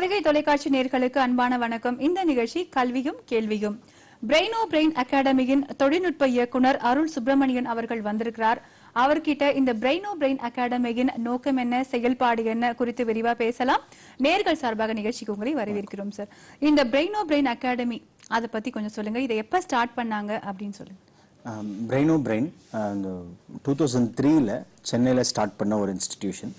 பொதிகை தொலைக்காட்சி நேர்களுக்கு அன்பான வணக்கம் இந்த நிகழ்ச்சி கல்வியும் கேள்வியும் பிரெயினோ பிரெயின் அகாடமியின் தொழில்நுட்ப இயக்குனர் அருள் சுப்பிரமணியன் அவர்கள் வந்திருக்கிறார் அவர்கிட்ட இந்த பிரெயினோ பிரெயின் அகாடமியின் நோக்கம் என்ன செயல்பாடு என்ன குறித்து விரிவா பேசலாம் நேர்கள் சார்பாக நிகழ்ச்சிக்கு உங்களை வரவேற்கிறோம் சார் இந்த பிரெயினோ பிரெயின் அகாடமி அதை பத்தி கொஞ்சம் சொல்லுங்க இதை எப்ப ஸ்டார்ட் பண்ணாங்க அப்படின்னு சொல்லுங்க பிரெயினோ பிரெயின் இந்த டூ தௌசண்ட் த்ரீல சென்னையில் ஸ்டார்ட் பண்ண ஒரு இன்ஸ்டிடியூஷன்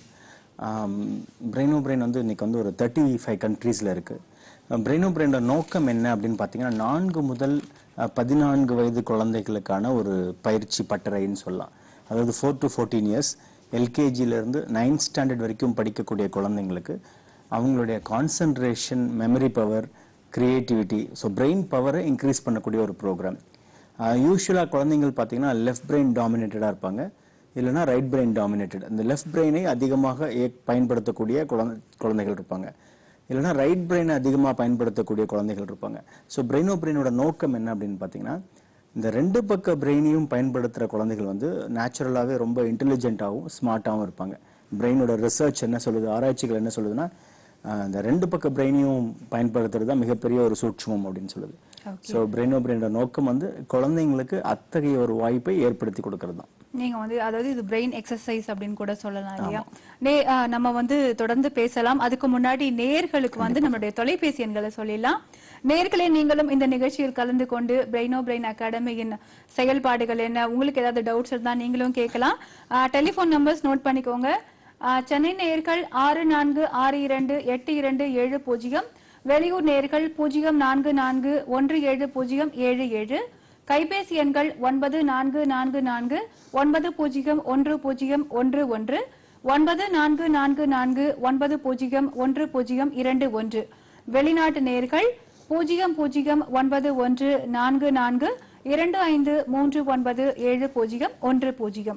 பிரெயினோ பிரெயின் வந்து இன்னைக்கு வந்து ஒரு தேர்ட்டி ஃபைவ் கண்ட்ரீஸில் இருக்குது பிரெயினோ பிரெயினோட நோக்கம் என்ன அப்படின்னு பார்த்தீங்கன்னா நான்கு முதல் அஹ், பதினான்கு வயது குழந்தைகளுக்கான ஒரு பயிற்சி பட்டறைன்னு சொல்லலாம் அதாவது ஃபோர் டு ஃபோர்டீன் இயர்ஸ் எல்கேஜியிலேருந்து நைன்த் ஸ்டாண்டர்ட் வரைக்கும் படிக்கக்கூடிய குழந்தைங்களுக்கு அவங்களுடைய concentration memory power creativity so brain பவரை இன்க்ரீஸ் பண்ணக்கூடிய ஒரு ப்ரோக்ராம் யூஸ்வலாக குழந்தைங்கள் பார்த்தீங்கன்னா லெஃப்ட் பிரெயின் டாமினேட்டடாக இருப்பாங்க இல்லைன்னா ரைட் பிரெயின் டாமினேட்டட் இந்த லெஃப்ட் பிரெயினை அதிகமாக இயக்- பயன்படுத்தக்கூடிய குழந்தை குழந்தைகள் இருப்பாங்க இல்லைன்னா ரைட் பிரெயினை அதிகமாக பயன்படுத்தக்கூடிய குழந்தைகள் இருப்பாங்க ஸோ பிரெயினோ பிரெயினோட நோக்கம் என்ன அப்படின்னு பார்த்தீங்கன்னா இந்த ரெண்டு பக்க பிரெயினையும் பயன்படுத்துகிற குழந்தைகள் வந்து நேச்சுரலாகவே ரொம்ப இன்டெலிஜென்ட்டாகவும் ஸ்மார்ட்டாகவும் இருப்பாங்க பிரெயினோட ரிசர்ச் என்ன சொல்லுது ஆராய்ச்சிகள் என்ன சொல்லுதுன்னா ஆஹ், இந்த ரெண்டு பக்க பிரெயினையும் பயன்படுத்துறது தான் மிகப்பெரிய ஒரு சூட்சுமம் அப்படின்னு சொல்லுது ஸோ பிரெயினோ பிரெயினோட நோக்கம் வந்து குழந்தைங்களுக்கு அத்தகைய ஒரு வாய்ப்பை ஏற்படுத்தி கொடுக்கறது தான் நீங்க வந்து அதாவது இது பிரெயின் எக்ஸசைஸ் அப்படின்னு கூட சொல்லலாம் இல்லையா நே ஆ, நம்ம வந்து தொடர்ந்து பேசலாம் அதுக்கு முன்னாடி நேர்களுக்கு வந்து நம்மளுடைய தொலைபேசி எண்களை சொல்லிடலாம் நேர்களே நீங்களும் இந்த நிகழ்ச்சியில் கலந்து கொண்டு பிரெயினோ பிரெயின் அகாடமியின் செயல்பாடுகள் என்ன உங்களுக்கு ஏதாவது டவுட்ஸ் இருந்தா நீங்களும் கேட்கலாம் டெலிபோன் நம்பர்ஸ் நோட் பண்ணிக்கோங்க ஆ, சென்னை நேர்கள் ஆறு நான்கு ஆறு இரண்டு எட்டு இரண்டு ஏழு பூஜ்ஜியம் வெளியூர் நேர்கள் பூஜ்ஜியம் நான்கு நான்கு ஒன்று ஏழு பூஜ்ஜியம் ஏழு ஏழு கைபேசி எண்கள் ஒன்பது நான்கு நான்கு நான்கு ஒன்பது பூஜ்ஜியம் ஒன்று பூஜ்ஜியம் ஒன்று ஒன்று ஒன்பது நான்கு நான்கு நான்கு ஒன்பது பூஜ்ஜியம் ஒன்று பூஜ்ஜியம் இரண்டு ஒன்று வெளிநாட்டு நேர்கள் பூஜ்ஜியம் பூஜ்ஜியம் ஒன்பது ஒன்று நான்கு நான்கு இரண்டு ஐந்து மூன்று ஒன்பது ஏழு பூஜ்ஜியம் ஒன்று பூஜ்ஜியம்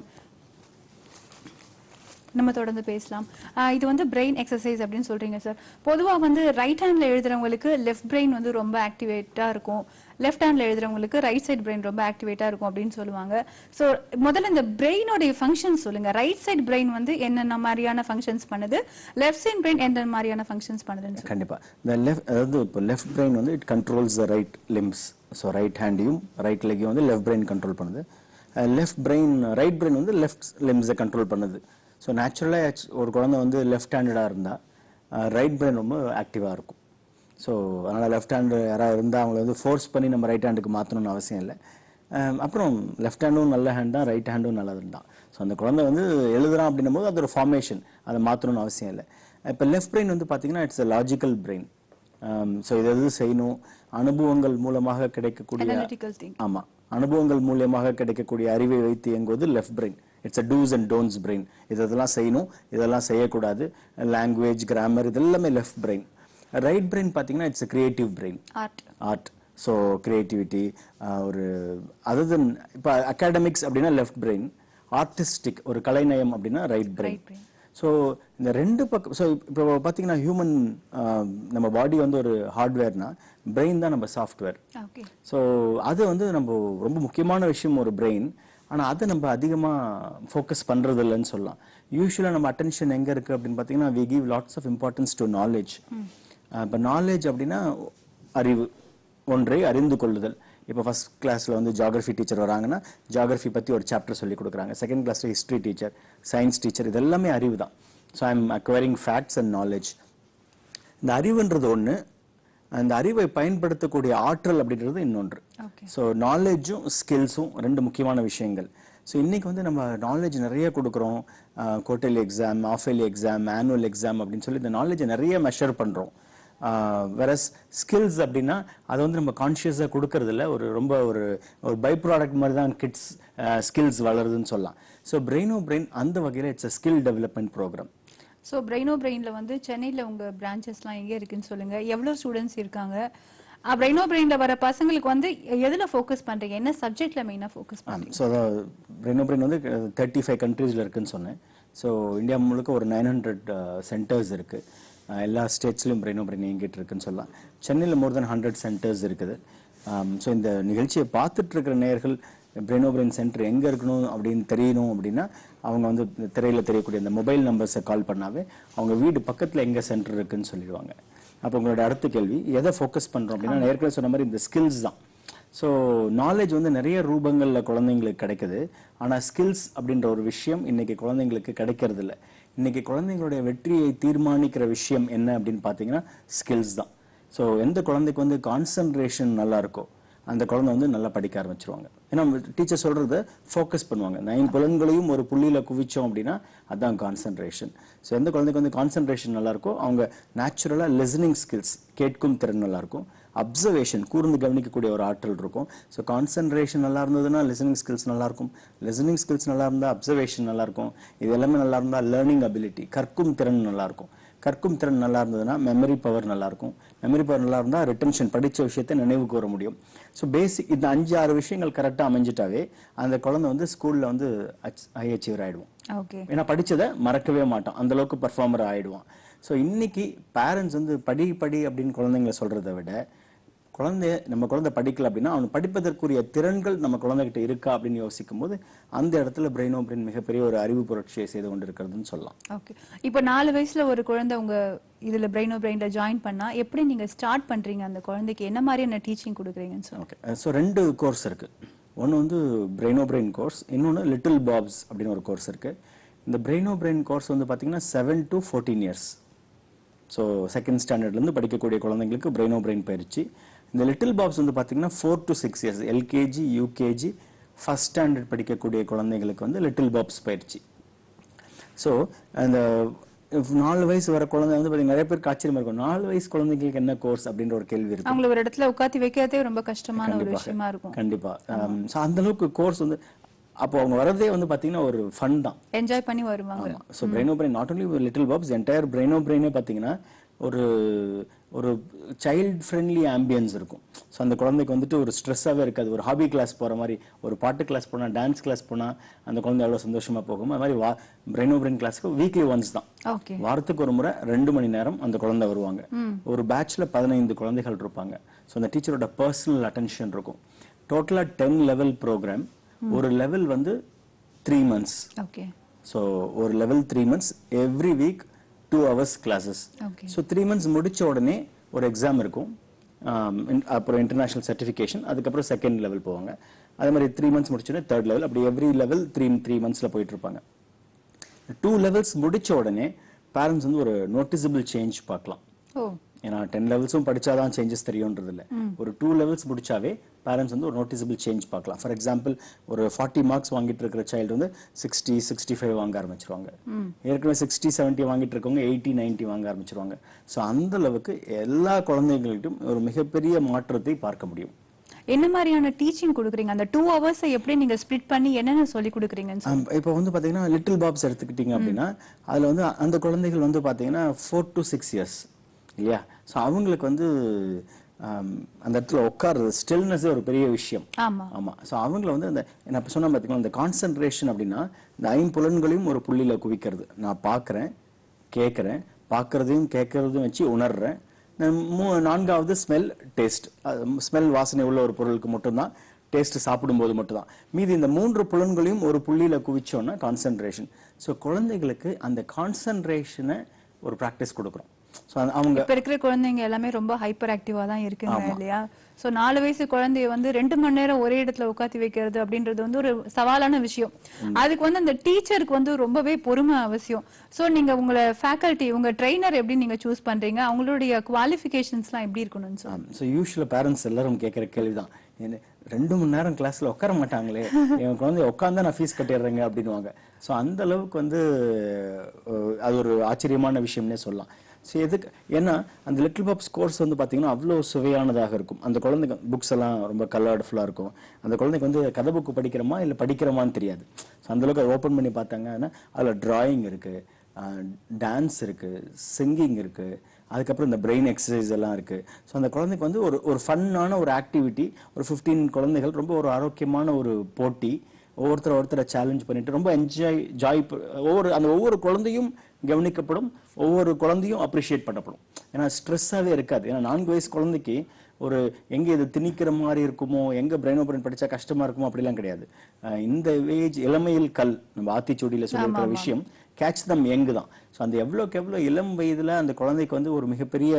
நம்ம தொடர்ந்து பேசலாம் ஆஹ் இது வந்து பிரெயின் எக்ஸசைஸ் அப்படின்னு சொல்றீங்க சார் பொதுவா வந்து ரைட் ஹேண்ட்ல எழுதுறவங்களுக்கு லெஃப்ட் பிரெயின் வந்து ரொம்ப ஆக்டிவேட்டா இருக்கும் லெஃப்ட் ஹேண்ட்ல எழுதுறவங்களுக்கு ரைட் சைடு பிரெயின் ரொம்ப ஆக்டிவேட்டா இருக்கும் அப்படின்னு சொல்லுவாங்க சோ முதல்ல இந்த பிரெயினோட ஃபங்க்ஷன் சொல்லுங்க ரைட் சைடு பிரெயின் வந்து என்னென்ன மாதிரியான ஃபங்க்ஷன்ஸ் பண்ணுது லெஃப்ட் சைடு பிரெயின் எந்த மாதிரியான ஃபங்க்ஷன்ஸ் பண்ணுதுன்னு சொல்லுங்க கண்டிப்பா இந்த லெஃப்ட் அதாவது இப்போ லெஃப்ட் பிரெயின் வந்து it controls the right limbs so right ஹேண்டையும் ரைட் லெக்கையும் வந்து லெஃப்ட் பிரெயின் கண்ட்ரோல் பண்ணுது லெஃப்ட் பிரெயின் ரைட் பிரெயின் வந்து லெஃப்ட் லிம்ஸை கண்ட்ரோல் பண்ணுது ஸோ நேச்சுரலாக ஒரு குழந்தை வந்து லெஃப்ட் ஹேண்டடாக இருந்தால் ரைட் பிரெயின் ரொம்ப ஆக்டிவாக இருக்கும் ஸோ அதனால் லெஃப்ட் ஹேண்டு யாராவது இருந்தால் அவங்கள வந்து ஃபோர்ஸ் பண்ணி நம்ம ரைட் ஹேண்டுக்கு மாற்றணும்னு அவசியம் இல்லை அஹ் அப்புறம் லெஃப்ட் ஹேண்டும் நல்ல ஹேண்ட் தான் ரைட் ஹேண்டும் நல்லது தான் ஸோ அந்த குழந்தை வந்து எழுதுறான் அப்படின்னும் போது அது ஒரு ஃபார்மேஷன் அதை மாற்றணும்னு அவசியம் இல்லை இப்போ லெஃப்ட் பிரெயின் வந்து பார்த்தீங்கன்னா it's a logical brain so இது எது செய்யணும் அனுபவங்கள் மூலமாக கிடைக்கக்கூடிய Analytical thinking. ஆமா அனுபவங்கள் மூலியமாக கிடைக்கக்கூடிய அறிவை வைத்து இயங்குவது left brain it's a do's and don'ts brain இதெல்லாம் செய்யணும் இதெல்லாம் செய்யக்கூடாது லாங்குவேஜ் கிராமர் இதெல்லாமே லெஃப்ட் பிரெயின் ரைட் பிரெயின் பார்த்தீங்கன்னா it's creative brain art art so creativity ஒரு அதர் தென் இப்போ அகாடமிக்ஸ் அப்படின்னா லெஃப்ட் பிரெயின் ஆர்டிஸ்டிக் ஒரு கலைநயம் அப்படின்னா ரைட் பிரெயின் brain. ஸோ இந்த ரெண்டு பக்கம் ஸோ இப்போ பார்த்தீங்கன்னா ஹியூமன் நம்ம பாடி வந்து ஒரு ஹார்ட்வேர்னா பிரெயின் தான் நம்ம சாஃப்ட்வேர் ஓகே ஸோ அது வந்து நம்ம ரொம்ப முக்கியமான விஷயம் ஒரு பிரெயின் ஆனால் அதை நம்ம அதிகமாக ஃபோக்கஸ் பண்ணுறது இல்லைன்னு சொல்லலாம் யூஸ்வலாக நம்ம அட்டென்ஷன் எங்கே இருக்குது அப்படின்னு பார்த்தீங்கன்னா we give lots of importance to knowledge இப்போ நாலேஜ் அப்படின்னா அறிவு ஒன்றை அறிந்து கொள்ளுதல் இப்போ ஃபர்ஸ்ட் கிளாஸில் வந்து ஜாகிரஃபி டீச்சர் வராங்கன்னா ஜாகிரஃபி பற்றி ஒரு சாப்டர் சொல்லி கொடுக்குறாங்க செகண்ட் கிளாஸில் ஹிஸ்ட்ரி டீச்சர் சயின்ஸ் டீச்சர் இது எல்லாமே அறிவு தான் so I am acquiring facts and knowledge இந்த அறிவுன்றது ஒன்று அந்த அறிவை பயன்படுத்தக்கூடிய ஆற்றல் அப்படின்றது இன்னொன்று ஓகே ஸோ நாலேஜும் ஸ்கில்ஸும் ரெண்டு முக்கியமான விஷயங்கள் ஸோ இன்னைக்கு வந்து நம்ம நாலேஜ் நிறைய கொடுக்குறோம் quarterly exam half yearly exam annual exam அப்படின்னு சொல்லி இந்த நாலேஜை நிறைய மெஷர் பண்ணுறோம் வெரஸ் ஸ்கில்ஸ் அப்படின்னா அதை வந்து நம்ம கான்ஷியஸாக கொடுக்கறது இல்ல ஒரு ரொம்ப ஒரு ஒரு பை ப்ராடக்ட் மாதிரி தான் கிட்ஸ் ஸ்கில்ஸ் வளருதுன்னு சொல்லலாம் ஸோ பிரெயினோ பிரெயின் அந்த வகையில் it's a skill development program so Brainobrain பிரெயின்ல வந்து சென்னையில உங்க பிரான்ச்சஸ்லாம் எங்க இருக்குன்னு சொல்லுங்க எவ்வளவு ஸ்டூடெண்ட்ஸ் இருக்காங்க பிரெயினோ பிரெயின்ல வர பசங்களுக்கு வந்து எதுல ஃபோக்கஸ் பண்றீங்க என்ன சப்ஜெக்ட்ல மெயினா ஃபோக்கஸ் பண்றீங்க ஸோ அதான் பிரெயினோ பிரெயின் வந்து தேர்ட்டி ஃபைவ் கண்ட்ரீஸில் இருக்குன்னு சொன்னேன் ஸோ இந்தியா முழுக்க ஒரு நைன் ஹண்ட்ரட் சென்டர்ஸ் இருக்குது எல்லா ஸ்டேட்ஸ்லையும் பிரெயினோ பிரெயின் இயங்கிட்டு இருக்குன்னு சொல்லலாம் சென்னையில் மோர் தென் ஹண்ட்ரட் சென்டர்ஸ் இருக்குது ஸோ இந்த நிகழ்ச்சியை பார்த்துட்டு இருக்கிற நேயர்கள் பிரெயினோ பிரெயின் சென்டர் எங்கே இருக்கணும் அப்படின்னு தெரியணும் அப்படின்னா அவங்க வந்து இந்த திரையில் தெரியக்கூடிய இந்த மொபைல் நம்பர்ஸை கால் பண்ணாவே அவங்க வீடு பக்கத்தில் எங்கே சென்டர் இருக்குன்னு சொல்லிடுவாங்க அப்போ உங்களோட அடுத்த கேள்வி எதை ஃபோக்கஸ் பண்றோம் அப்படின்னா நான் ஏற்கனவே சொன்ன மாதிரி இந்த ஸ்கில்ஸ் தான் ஸோ நாலேஜ் வந்து நிறைய ரூபங்கள்ல குழந்தைங்களுக்கு கிடைக்குது ஆனா ஸ்கில்ஸ் அப்படின்ற ஒரு விஷயம் இன்னைக்கு குழந்தைங்களுக்கு கிடைக்கிறது இல்ல இன்னைக்கு குழந்தைங்களுடைய வெற்றியை தீர்மானிக்கிற விஷயம் என்ன அப்படின்னு பார்த்தீங்கன்னா ஸ்கில்ஸ் தான் ஸோ எந்த குழந்தைக்கு வந்து கான்சன்ட்ரேஷன் நல்லா இருக்கோ அந்த குழந்தை வந்து நல்லா படிக்க ஆரம்பிச்சிருவாங்க ஏன்னா டீச்சர் சொல்றத ஃபோக்கஸ் பண்ணுவாங்க நைன் புலன்களையும் ஒரு புள்ளியில குவிச்சோம் அப்படின்னா அதான் கான்சன்ட்ரேஷன் ஸோ எந்த குழந்தைக்கு வந்து கான்சன்ட்ரேஷன் நல்லா இருக்கோ அவங்க நேச்சுரலா லிசனிங் ஸ்கில்ஸ் கேட்கும் திறன் நல்லா இருக்கும் அப்சர்வேஷன் கூர்ந்து கவனிக்கக்கூடிய ஒரு ஆற்றல் இருக்கும் ஸோ கான்சன்ட்ரேஷன் நல்லா இருந்ததுன்னா லிசனிங் ஸ்கில்ஸ் நல்லா இருக்கும் லிசனிங் ஸ்கில்ஸ் நல்லா இருந்தால் அப்சர்வேஷன் நல்லா இருக்கும் இது எல்லாமே நல்லா இருந்தால் லேர்னிங் அபிலிட்டி கற்கும் திறன் நல்லா இருக்கும் கற்கும் திறன் நல்லா இருந்ததுன்னா மெமரி பவர் நல்லா இருக்கும் மெமரி பவர் நல்லா இருந்தால் ரிட்டன்ஷன் படிச்ச விஷயத்தை நினைவு கூற முடியும் ஸோ பேசிக் இந்த அஞ்சு ஆறு விஷயங்கள் கரெக்டாக அமைஞ்சிட்டாவே அந்த குழந்தை வந்து ஸ்கூல்ல வந்து ஹை அச்சீவர் ஆயிடுவோம் ஓகே ஏன்னா படிச்சதை மறக்கவே மாட்டான் அந்த அளவுக்கு பர்ஃபார்மர் ஆயிடுவான் ஸோ இன்னைக்கு பேரண்ட்ஸ் வந்து படி படி அப்படின்னு குழந்தைங்களை சொல்றதை விட குழந்தைய நம்ம குழந்தை படிக்கல அப்படின்னா அவன் படிப்பதற்குரிய திறன்கள் நம்ம குழந்தைகிட்ட இருக்கா அப்படின்னு யோசிக்கும் போது அந்த இடத்துல பிரெயினோ பிரெயின் மிகப்பெரிய ஒரு அறிவு புரட்சியை செய்து கொண்டிருக்கிறதுன்னு சொல்லலாம் ஓகே இப்போ நாலு வயசுல ஒரு குழந்தை உங்க இதுல பிரெயினோ பிரெயின்ல ஜாயின் பண்ணா எப்படி நீங்க ஸ்டார்ட் பண்றீங்க அந்த குழந்தைக்கு என்ன மாதிரியான டீச்சிங் கொடுக்குறீங்கன்னு சொல்லுங்க ஓகே ஸோ ரெண்டு கோர்ஸ் இருக்கு ஒன்று வந்து பிரெயினோ பிரெயின் கோர்ஸ் இன்னொன்று லிட்டில் பாப்ஸ் அப்படின்னு ஒரு கோர்ஸ் இருக்கு இந்த பிரெயினோ பிரெயின் கோர்ஸ் வந்து பார்த்தீங்கன்னா seven to fourteen years so second ஸ்டாண்டர்ட்லேருந்து படிக்கக்கூடிய குழந்தைங்களுக்கு பிரெயினோ பிரெயின் பயிற்சி இந்த லிட்டில் பாப்ஸ் வந்து பார்த்தீங்கன்னா four to six years LKG UKG first standard படிக்கக்கூடிய குழந்தைங்களுக்கு வந்து லிட்டில் பாப்ஸ் பயிற்சி ஸோ அந்த நாலு வயசு வர குழந்தை வந்து பார்த்தீங்கன்னா நிறைய பேருக்கு ஆச்சரியமா இருக்கும் நாலு வயசு குழந்தைங்களுக்கு என்ன கோர்ஸ் அப்படின்ற ஒரு கேள்வி இருக்கு அவங்கள ஒரு இடத்துல உட்காத்தி வைக்கிறதே ரொம்ப கஷ்டமான ஒரு கண்டிப்பாக. விஷயமா இருக்கும் கண்டிப்பா ஸோ அந்த அளவுக்கு கோர்ஸ் வந்து அப்போ அவங்க வரதே வந்து பாத்தீங்கன்னா ஒரு ஃபன் தான் என்ஜாய் பண்ணி வருவாங்க so Brainobrain not only little pops entire பிரெயினோ பிரெயினே பார்த்தீங்கன்னா ஒரு ஒரு சைல்ட் ஃப்ரெண்ட்லி ஆம்பியன்ஸ் இருக்கும் ஸோ அந்த குழந்தைக்கு வந்துட்டு ஒரு ஸ்ட்ரெஸ்ஸாகவே இருக்காது ஒரு ஹாபி கிளாஸ் போகிற மாதிரி ஒரு பாட்டு கிளாஸ் போனால் டான்ஸ் கிளாஸ் போனால் அந்த குழந்தை எவ்வளோ சந்தோஷமா போகும் அது மாதிரி வா பிரெயினோ பிரெயின் கிளாஸ்க்கு வீக்லி ஒன்ஸ் தான் ஓகே வாரத்துக்கு ஒரு முறை ரெண்டு மணி நேரம் அந்த குழந்தை வருவாங்க ஒரு பேட்ச்ல பதினைந்து குழந்தைகள் இருப்பாங்க ஸோ அந்த டீச்சரோட பர்சனல் அட்டென்ஷன் இருக்கும் டோட்டலா டென் லெவல் ப்ரோக்ராம் ஒரு லெவல் வந்து த்ரீ மந்த்ஸ் ஓகே ஸோ ஒரு level three months every week two hours classes okay so three months முடிச்ச உடனே ஒரு எக்ஸாம் இருக்கும் ஆம், in- அப்புறம் இன்டர்நேஷனல் சர்டிஃபிகேஷன் அதுக்கப்புறம் செகண்ட் லெவல் போவாங்க அதே மாதிரி த்ரீ மந்த்ஸ் முடிச்சோடனே தேர்ட் லெவல் அப்படி எவ்ரி லெவல் த்ரீ த்ரீ மந்த்ஸில் போயிட்டு இருப்பாங்க டூ லெவல்ஸ் முடிச்ச உடனே பேரண்ட்ஸ் வந்து ஒரு நோட்டிசபிள் சேஞ்ச் பார்க்கலாம் ஓ ஏன்னா டென் லெவல்ஸும் படிச்சாதான் சேஞ்சஸ் தெரியும்ன்றது இல்ல ஒரு டூ லெவல்ஸ் முடிச்சாவே பேரண்ட்ஸ் வந்து ஒரு நோட்டிசபிள் சேஞ்ச் பார்க்கலாம் ஃபார் எக்ஸாம்பிள் ஒரு ஃபார்ட்டி மார்க்ஸ் வாங்கிட்டு இருக்கிற சைல்டு வந்து சிக்ஸ்டி சிக்ஸ்டி ஃபைவ் வாங்க ஆரம்பிச்சிருவாங்க ஏற்கனவே சிக்ஸ்டி செவன்ட்டி வாங்கிட்டு இருக்கவங்க எயிட்டி நைன்ட்டி வாங்க ஆரம்பிச்சிருவாங்க ஸோ அந்த அளவுக்கு எல்லா குழந்தைகள்கிட்டும் ஒரு மிகப்பெரிய மாற்றத்தை பார்க்க முடியும் என்ன மாதிரியான டீச்சிங் கொடுக்குறீங்க அந்த டூ ஹவர்ஸ் எப்படி நீங்க ஸ்ப்ளிட் பண்ணி என்னென்ன சொல்லி கொடுக்குறீங்கன்னு சொல்லுங்க இப்போ வந்து பாத்தீங்கன்னா லிட்டில் பாப்ஸ் எடுத்துக்கிட்டீங்க அப்படின்னா அதுல வந்து அந்த குழந்தைகள் வந்து பாத்தீங்கன்னா ஃபோர் டு சிக்ஸ் இயர்ஸ் இல்லையா ஸோ அவங்களுக்கு வந்து ஆம், அந்த இடத்துல உட்காருறது ஸ்டில்னஸே ஒரு பெரிய விஷயம் ஆமா ஆமா ஸோ அவங்கள வந்து அந்த நான் இப்போ சொன்ன பார்த்தீங்களா இந்த கான்சென்ட்ரேஷன் அப்படின்னா இந்த ஐம்புலன்களையும் ஒரு புள்ளியில குவிக்கிறது நான் பார்க்குறேன் கேட்குறேன் பார்க்கறதையும் கேட்கறதையும் வச்சு உணர்றேன் நான் மூ- நான்காவது ஸ்மெல் டேஸ்ட் ஸ்மெல் வாசனை உள்ள ஒரு பொருளுக்கு மட்டும்தான் டேஸ்ட் சாப்பிடும்போது மட்டும்தான் மீதி இந்த மூன்று புலன்களையும் ஒரு புள்ளியில குவிச்சோன்னா கான்சென்ட்ரேஷன் ஸோ குழந்தைகளுக்கு அந்த கான்சென்ட்ரேஷனை ஒரு ப்ராக்டிஸ் கொடுக்குறோம் ஸோ அவங்க இப்ப இருக்கிற குழந்தைங்க எல்லாமே ரொம்ப ஹைப்பர் ஆக்டிவா தான் இருக்குங்க இல்லையா சோ நாலு வயசு குழந்தைய வந்து ரெண்டு மணி நேரம் ஒரே இடத்துல உட்காத்தி வைக்கிறது அப்படின்றது வந்து ஒரு சவாலான விஷயம் அதுக்கு வந்து அந்த டீச்சருக்கு வந்து ரொம்பவே பொறுமை அவசியம் சோ நீங்க உங்களை ஃபேக்கல்டி உங்க ட்ரெயினர் எப்படி நீங்க சூஸ் பண்றீங்க அவங்களுடைய குவாலிஃபிகேஷன்ஸ்லாம் எப்படி இருக்கணும்னு சொல்லுங்க ஸோ யூஸ்வலாக பேரண்ட்ஸ் எல்லாரும் கேட்குற கேள்விதான் என்ன ரெண்டு மணி நேரம் கிளாஸ்ல உட்கார மாட்டாங்களே என் குழந்தைய உட்காந்தா நான் ஃபீஸ் கட்டிடுறேங்க அப்படின்னுவாங்க ஸோ அந்த அளவுக்கு வந்து அஹ், அது ஒரு ஆச்சரியமான விஷயம்னே சொல்லலாம் ஸோ எதுக்கு ஏன்னா அந்த லிட்டில் பாப்ஸ் கோர்ஸ் வந்து பார்த்தீங்கன்னா அவ்வளோ சுவையானதாக இருக்கும் அந்த குழந்தைக்கு புக்ஸ் எல்லாம் ரொம்ப கலர்ஃபுல்லாக இருக்கும் அந்த குழந்தைக்கு வந்து கதை புக்கு படிக்கிறோமா இல்லை படிக்கிறோமான்னு தெரியாது ஸோ அந்த அளவுக்கு ஓப்பன் பண்ணி பார்த்தாங்கன்னா அதில் டிராயிங் இருக்கு டான்ஸ் இருக்கு சிங்கிங் இருக்கு அதுக்கப்புறம் இந்த பிரெயின் எக்ஸசைஸ் எல்லாம் இருக்கு ஸோ அந்த குழந்தைக்கு வந்து ஒரு ஒரு ஃபன்னான ஒரு ஆக்டிவிட்டி ஒரு 15 குழந்தைகள் ரொம்ப ஒரு ஆரோக்கியமான ஒரு போட்டி ஒவ்வொருத்தர் ஒருத்தரை சேலஞ்ச் பண்ணிட்டு ரொம்ப என்ஜாய் ஜாய் ஒவ்வொரு அந்த ஒவ்வொரு குழந்தையும் கவனிக்கப்படும் ஒவ்வொரு குழந்தையும் அப்ரிஷியேட் பண்ணப்படும் ஏன்னா ஸ்ட்ரெஸ்ஸாகவே இருக்காது ஏன்னா நான்கு வயசு குழந்தைக்கு ஒரு எங்க இது திணிக்கிற மாதிரி இருக்குமோ எங்க பிரெயின் ஓபரேட் படிச்சா கஷ்டமா இருக்குமோ அப்படிலாம் கிடையாது அஹ் இந்த ஏஜ் இளமையில் கல் நம்ம ஆத்திச்சூடியில சொல்லியிருக்கிற விஷயம் கேட்ச் தம் யங் தான் ஸோ அந்த எவ்வளோக்கு எவ்வளோ இளம் வயதுல அந்த குழந்தைக்கு வந்து ஒரு மிகப்பெரிய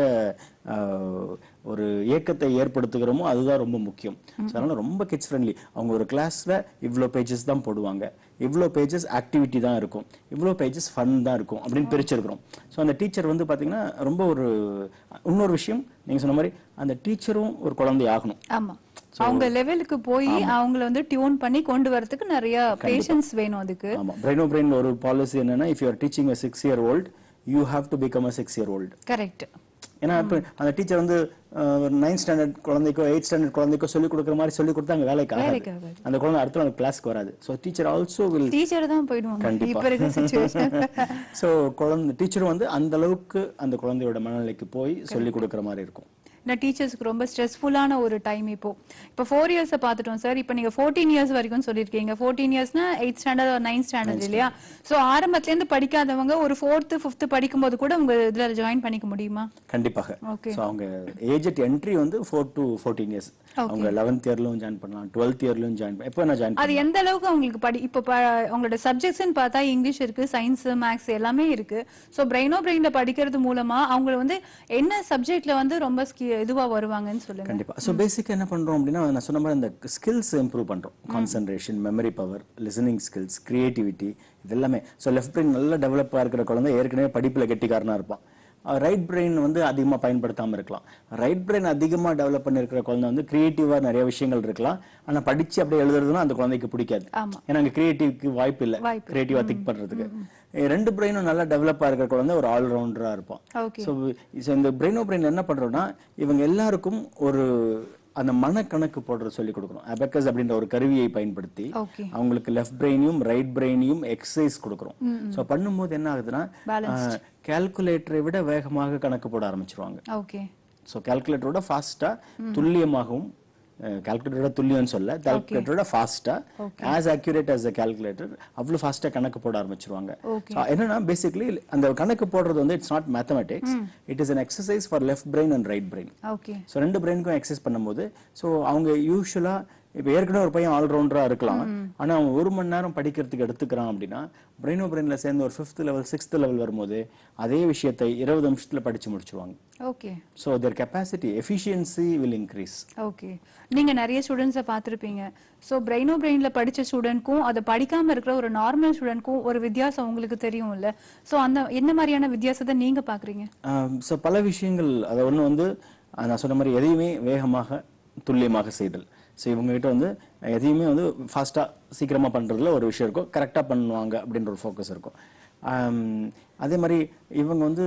ஆஹ், ஒரு ஏக்கத்தை ஏற்படுத்துகிறோமோ அதுதான் ரொம்ப முக்கியம் ஸோ அதனால ரொம்ப கிட்ஸ் ஃப்ரெண்ட்லி அவங்க ஒரு கிளாஸ்ல இவ்வளோ பேஜஸ் தான் போடுவாங்க இவ்வளோ பேஜஸ் ஆக்டிவிட்டி தான் இருக்கும் இவ்வளோ பேஜஸ் ஃபன் தான் இருக்கும் அப்படின்னு பிரிச்சிருக்கிறோம் ஸோ அந்த டீச்சர் வந்து பார்த்தீங்கன்னா ரொம்ப ஒரு இன்னொரு விஷயம் நீங்க சொன்ன மாதிரி அந்த டீச்சரும் ஒரு குழந்தை ஆகணும் ஆமா அவங்க லெவலுக்கு போய் அவங்கள வந்து டியூன் பண்ணி கொண்டு வரதுக்கு நிறைய பேஷன்ஸ் வேணும் அதுக்கு ஆமா பிரெயினோ பிரெயின் ஒரு பாலிசி என்னன்னா if you are teaching a six year old you have to become a six year old correct ஏன்னா இப்போ அந்த டீச்சர் வந்து நைன்த் ஸ்டாண்டர்ட் குழந்தைக்கோ எயிட் ஸ்டாண்டர்ட் குழந்தைக்கோ சொல்லி கொடுக்குற மாதிரி சொல்லி கொடுத்தா அங்க வேலைக்கு வேலைக்கு ஆகாது ஆகாது. அந்த குழந்தை அடுத்த நாள் கிளாஸ்க்கு வராது so teacher also will teacher தான் போயிடுவாங்க கண்டிப்பா. இப்ப இருக்க சுச்சுவேஷன் ஸோ குழந்தை டீச்சரும் வந்து அந்த அளவுக்கு அந்த குழந்தையோட மனநிலைக்கு போய் சொல்லி கொடுக்குற மாதிரி இருக்கும் இந்த டீச்சர்ஸ்க்கு ரொம்ப ஸ்ட்ரெஸ்ஃபுல்லான ஒரு டைம் இப்போ இப்போ ஃபோர் இயர்ஸ் பார்த்துட்டோம் சார் இப்போ நீங்க ஃபோர்டீன் இயர்ஸ் வரைக்கும் சொல்லியிருக்கீங்க ஃபோர்டீன் இயர்ஸ்னா எயிட் ஸ்டாண்டர்ட் நைன்த் ஸ்டாண்டர்ட் இல்லையா ஸோ ஆரம்பத்துல இருந்து படிக்காதவங்க ஒரு ஃபோர்த்து ஃபிஃப்த் படிக்கும்போது கூட உங்க இதுல ஜாயின் பண்ணிக்க முடியுமா கண்டிப்பாக Okay. ஸோ அவங்க ஏஜ் அட் என்ட்ரி வந்து ஃபோர் டு ஃபோர்டீன் இயர்ஸ் அவங்க லெவன்த் இயர்லயும் ஜாயின் பண்ணலாம் டுவெல்த் இயர்லயும் ஜாயின் பண்ணலாம் எப்போ நான் ஜாயின் அது எந்த அளவுக்கு அவங்களுக்கு படி இப்போ ப- அவங்களோட சப்ஜெக்ட்ஸ்னு பார்த்தா இங்கிலீஷ் இருக்கு சயின்ஸ் மேக்ஸ் எல்லாமே இருக்கு ஸோ பிரெயினோ பிரெயின்ல படிக்கிறது மூலமா அவங்க வந்து என்ன சப்ஜெக்ட்ல வந்து ரொம்ப ski- இதுவா வருவாங்கன்னு சொல்லுங்க கண்டிப்பா ஸோ பேசிக்காக என்ன பண்றோம் அப்படின்னா நான் சொன்ன மாதிரி இந்த ஸ்கில்ஸ் இம்ப்ரூவ் பண்றோம் concentration memory power listening skills creativity இது எல்லாமே ஸோ லெஃப்ட் பிரெயின் நல்லா டெவலப்பாக இருக்கிற குழந்தை ஏற்கனவே படிப்புல கெட்டிக்காரனா இருப்பான் ரைட் பிரெயின் வந்து அதிகமா பயன்படுத்தாம இருக்கலாம் ரைட் பிரெயின் அதிகமா டெவலப் பண்ணிருக்கிற குழந்தை வந்து கிரியேட்டிவா நிறைய விஷயங்கள் இருக்கலாம் ஆனா படிச்சு அப்படியே எழுதுறதுன்னா அந்த குழந்தைக்கு பிடிக்காது ஆமா. ஏன்னா அங்க கிரியேட்டிவ்க்கு வாய்ப்பு இல்லை வாய்ப்பு கிரியேட்டிவா திங்க் பண்றதுக்கு அஹ் ரெண்டு பிரெயினும் நல்லா டெவலப்பா இருக்கிற குழந்தை ஒரு ஆல்ரவுண்டரா இருப்பான் ஓகே ஸோ இந்த பிரெயினோ பிரெயின் என்ன பண்றோம்னா இவங்க எல்லாருக்கும் ஒரு அந்த மனக்கணக்கு போடுறது சொல்லி கொடுக்கணும் அபக்கஸ் அப்படின்ற ஒரு கருவியை பயன்படுத்தி ஓகே அவங்களுக்கு லெஃப்ட் பிரெயினையும் ரைட் பிரெயினையும் எக்ஸசைஸ் கொடுக்குறோம் ஸோ பண்ணும்போது என்ன ஆகுதுன்னா கால்குலேட்டரை விட வேகமாக கணக்கு போட ஆரம்பிச்சிருவாங்க ஓகே ஸோ கால்குலேட்டரோட ஃபாஸ்டா துல்லியமாகவும் கால்குலேட்டரோட துல்லியம்னு சொல்ல கால்குலேட்டரோட ஃபாஸ்டா as accurate as a calculator அவ்வளவு ஃபாஸ்டா கணக்கு போட ஆரம்பிச்சிருவாங்க Okay. So, என்னன்னா பேசிக்கலி அந்த கணக்கு போடுறது வந்து it's not mathematics it is an exercise for left brain and right brain okay so ரெண்டு பிரெயினுக்கும் எக்ஸசைஸ் பண்ணும்போது ஸோ அவங்க யூஸ்வலா இப்போ ஏற்கனவே ஒரு பையன் ஆல்ரவுண்டரா இருக்கலாம் ஆனா அவன் ஒரு மணி நேரம் படிக்கிறதுக்கு எடுத்துக்கிறான் அப்படின்னா பிரெயினோ பிரெயின்ல சேர்ந்து ஒரு ஃபிஃப்த் லெவல் சிக்ஸ்த் லெவல் வரும்போது அதே விஷயத்தை இருபது நிமிஷத்துல படிச்சு முடிச்சிருவாங்க okay so their capacity efficiency will increase okay நீங்க நிறைய ஸ்டூடெண்ட்ஸை பார்த்துருப்பீங்க ஸோ பிரெயினோ பிரெயின்ல படிச்ச ஸ்டூடெண்ட்க்கும் அதை படிக்காம இருக்கிற ஒரு நார்மல் ஸ்டூடெண்ட்க்கும் ஒரு வித்தியாசம் உங்களுக்கு தெரியும்ல ஸோ அந்த என்ன மாதிரியான வித்தியாசத்தை நீங்க பாக்குறீங்க ஸோ பல விஷயங்கள் அதை ஒன்று வந்து அஹ் நான் சொன்ன மாதிரி எதையுமே வேகமாக துல்லியமாக செய்தல் ஸோ இவங்க கிட்ட வந்து எதையுமே வந்து ஃபாஸ்ட்டாக சீக்கிரமாக பண்ணுறதுல ஒரு விஷயம் இருக்கும் கரெக்டாக பண்ணுவாங்க அப்படின்ற ஒரு ஃபோக்கஸ் இருக்கும் ஆம், அதே மாதிரி இவங்க வந்து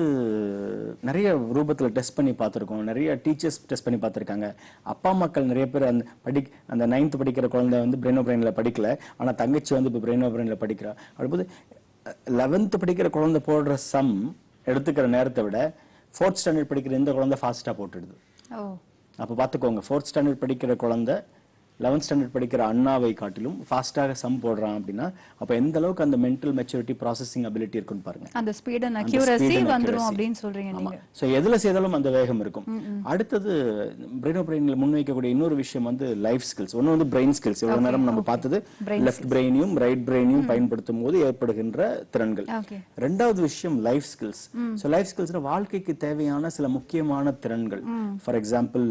நிறைய ரூபத்தில் டெஸ்ட் பண்ணி பார்த்துருக்கோம் நிறைய டீச்சர்ஸ் டெஸ்ட் பண்ணி பார்த்துருக்காங்க அப்பா மக்கள் நிறைய பேர் அந்த படி அந்த நைன்த் படிக்கிற குழந்தை வந்து பிரெயினோ பிரெயினில் படிக்கல ஆனால் தங்கச்சி வந்து இப்போ பிரெயினோ பிரெயினில் படிக்கிறா அப்படிம்போது லெவன்த் படிக்கிற குழந்தை போடுற சம் எடுத்துக்கிற நேரத்தை விட ஃபோர்த் ஸ்டாண்டர்ட் படிக்கிற இந்த குழந்தை ஃபாஸ்ட்டாக போட்டுடுது ஓ அப்போ பார்த்துக்கோங்க ஃபோர்த் ஸ்டாண்டர்ட் படிக்கிற குழந்தை லெவன்த் ஸ்டாண்டர்ட் படிக்கிற அண்ணாவை காட்டிலும் ஃபாஸ்ட்டாக சம் போடுறான் அப்படின்னா அப்போ எந்த அளவுக்கு அந்த மென்டல் மெச்சூரிட்டி ப்ராசஸிங் அபிலிட்டி இருக்குன்னு பாருங்க அந்த ஸ்பீட் அண்ட் அந்த அக்யூரசி speed and வந்துரும் accuracy. அப்படின்னு சொல்றீங்க ஆமா நீங்க ஸோ எதுல செய்தாலும் அந்த வேகம் இருக்கும் அடுத்தது பிரெயினோ பிரெயின்ல முன்வைக்கக்கூடிய இன்னொரு விஷயம் வந்து லைஃப் ஸ்கில்ஸ் ஒன்று வந்து பிரெயின் ஸ்கில்ஸ் இவ்வளவு நேரம் நம்ம பார்த்தது லெஃப்ட் பிரெயினையும் ரைட் பிரெயினையும் பயன்படுத்தும் போது ஏற்படுகின்ற திறன்கள் ஓகே ரெண்டாவது விஷயம் லைஃப் ஸ்கில்ஸ் ஸோ லைஃப் ஸ்கில்ஸ்ல வாழ்க்கைக்கு தேவையான சில முக்கியமான திறன்கள் for example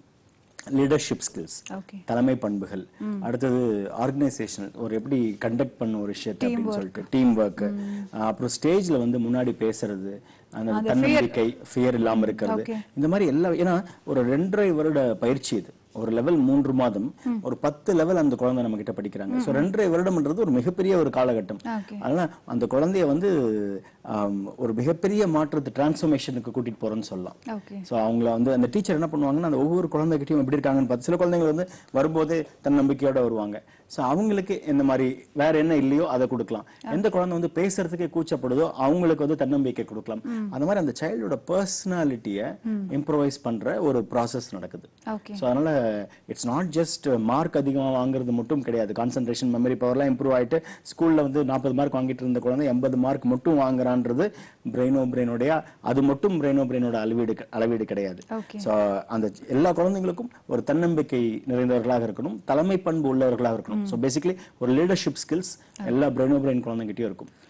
leadership skills okay தலைமை பண்புகள் அடுத்தது ஆர்கனைசேஷனல் ஒரு எப்படி கண்டக்ட் பண்ண ஒரு விஷயத்தை அப்படின்னு சொல்லிட்டு டீம் ஒர்க் அப்புறம் ஸ்டேஜ்ல வந்து முன்னாடி பேசுறது அந்த தன்னம்பிக்கை ஃபியர் இல்லாம இருக்கிறது இந்த மாதிரி எல்லா ஏன்னா ஒரு ரெண்டரை வருட பயிற்சி இது ஒரு லெவல் மூன்று மாதம் ஒரு பத்து லெவல் அந்த குழந்தை நம்ம கிட்ட படிக்கிறாங்க ஸோ ரெண்டரை வருடம்ன்றது ஒரு மிகப்பெரிய ஒரு காலகட்டம் ஓகே அதனால அந்த குழந்தைய வந்து ஆம், ஒரு மிகப்பெரிய மாற்றத்து டிரான்ஸ்ஃபர்மேஷனுக்கு கூட்டிட்டு போறோம்னு சொல்லலாம் ஓகே ஸோ அவங்கள வந்து அந்த டீச்சர் என்ன பண்ணுவாங்கன்னா அந்த ஒவ்வொரு குழந்தைகிட்டையும் எப்படி இருக்காங்கன்னு பார்த்து சில குழந்தைங்க வந்து வரும்போதே தன்னம்பிக்கையோட வருவாங்க ஸோ அவங்களுக்கு இந்த மாதிரி வேற என்ன இல்லையோ அதை கொடுக்கலாம் எந்த குழந்தை வந்து பேசுறதுக்கே கூச்சப்படுதோ அவங்களுக்கு வந்து தன்னம்பிக்கை கொடுக்கலாம் அந்த மாதிரி அந்த சைல்டோட பர்சனாலிட்டியை இம்ப்ரூவைஸ் பண்ற ஒரு ப்ராசஸ் நடக்குது ஓகே ஸோ அதனால இட்ஸ் நாட் ஜஸ்ட் மார்க் அதிகமாக வாங்குறது மட்டும் கிடையாது கான்சன்ட்ரேஷன் மெமரி பவர்லாம் இம்ப்ரூவ் ஆயிட்டு ஸ்கூல்ல வந்து நாற்பது மார்க் வாங்கிட்டு இருந்த குழந்தை எண்பது மார்க் மட்டும் வாங்குறான்றது பிரெயினோ பிரெயினோடைய அது மட்டும் பிரெயினோ பிரெயினோட அளவீடு க- அளவீடு கிடையாது ஓகே ஸோ அந்த எல்லா குழந்தைங்களுக்கும் ஒரு தன்னம்பிக்கை நிறைந்தவர்களாக இருக்கணும் தலைமை பண்பு உள்ளவர்களாக இருக்கணும் ஸோ பேசிக்கலி ஒரு லீடர்ஷிப் ஸ்கில்ஸ் எல்லா பிரெயினோ பிரெயின் குழந்தைகிட்டயும் இருக்கும்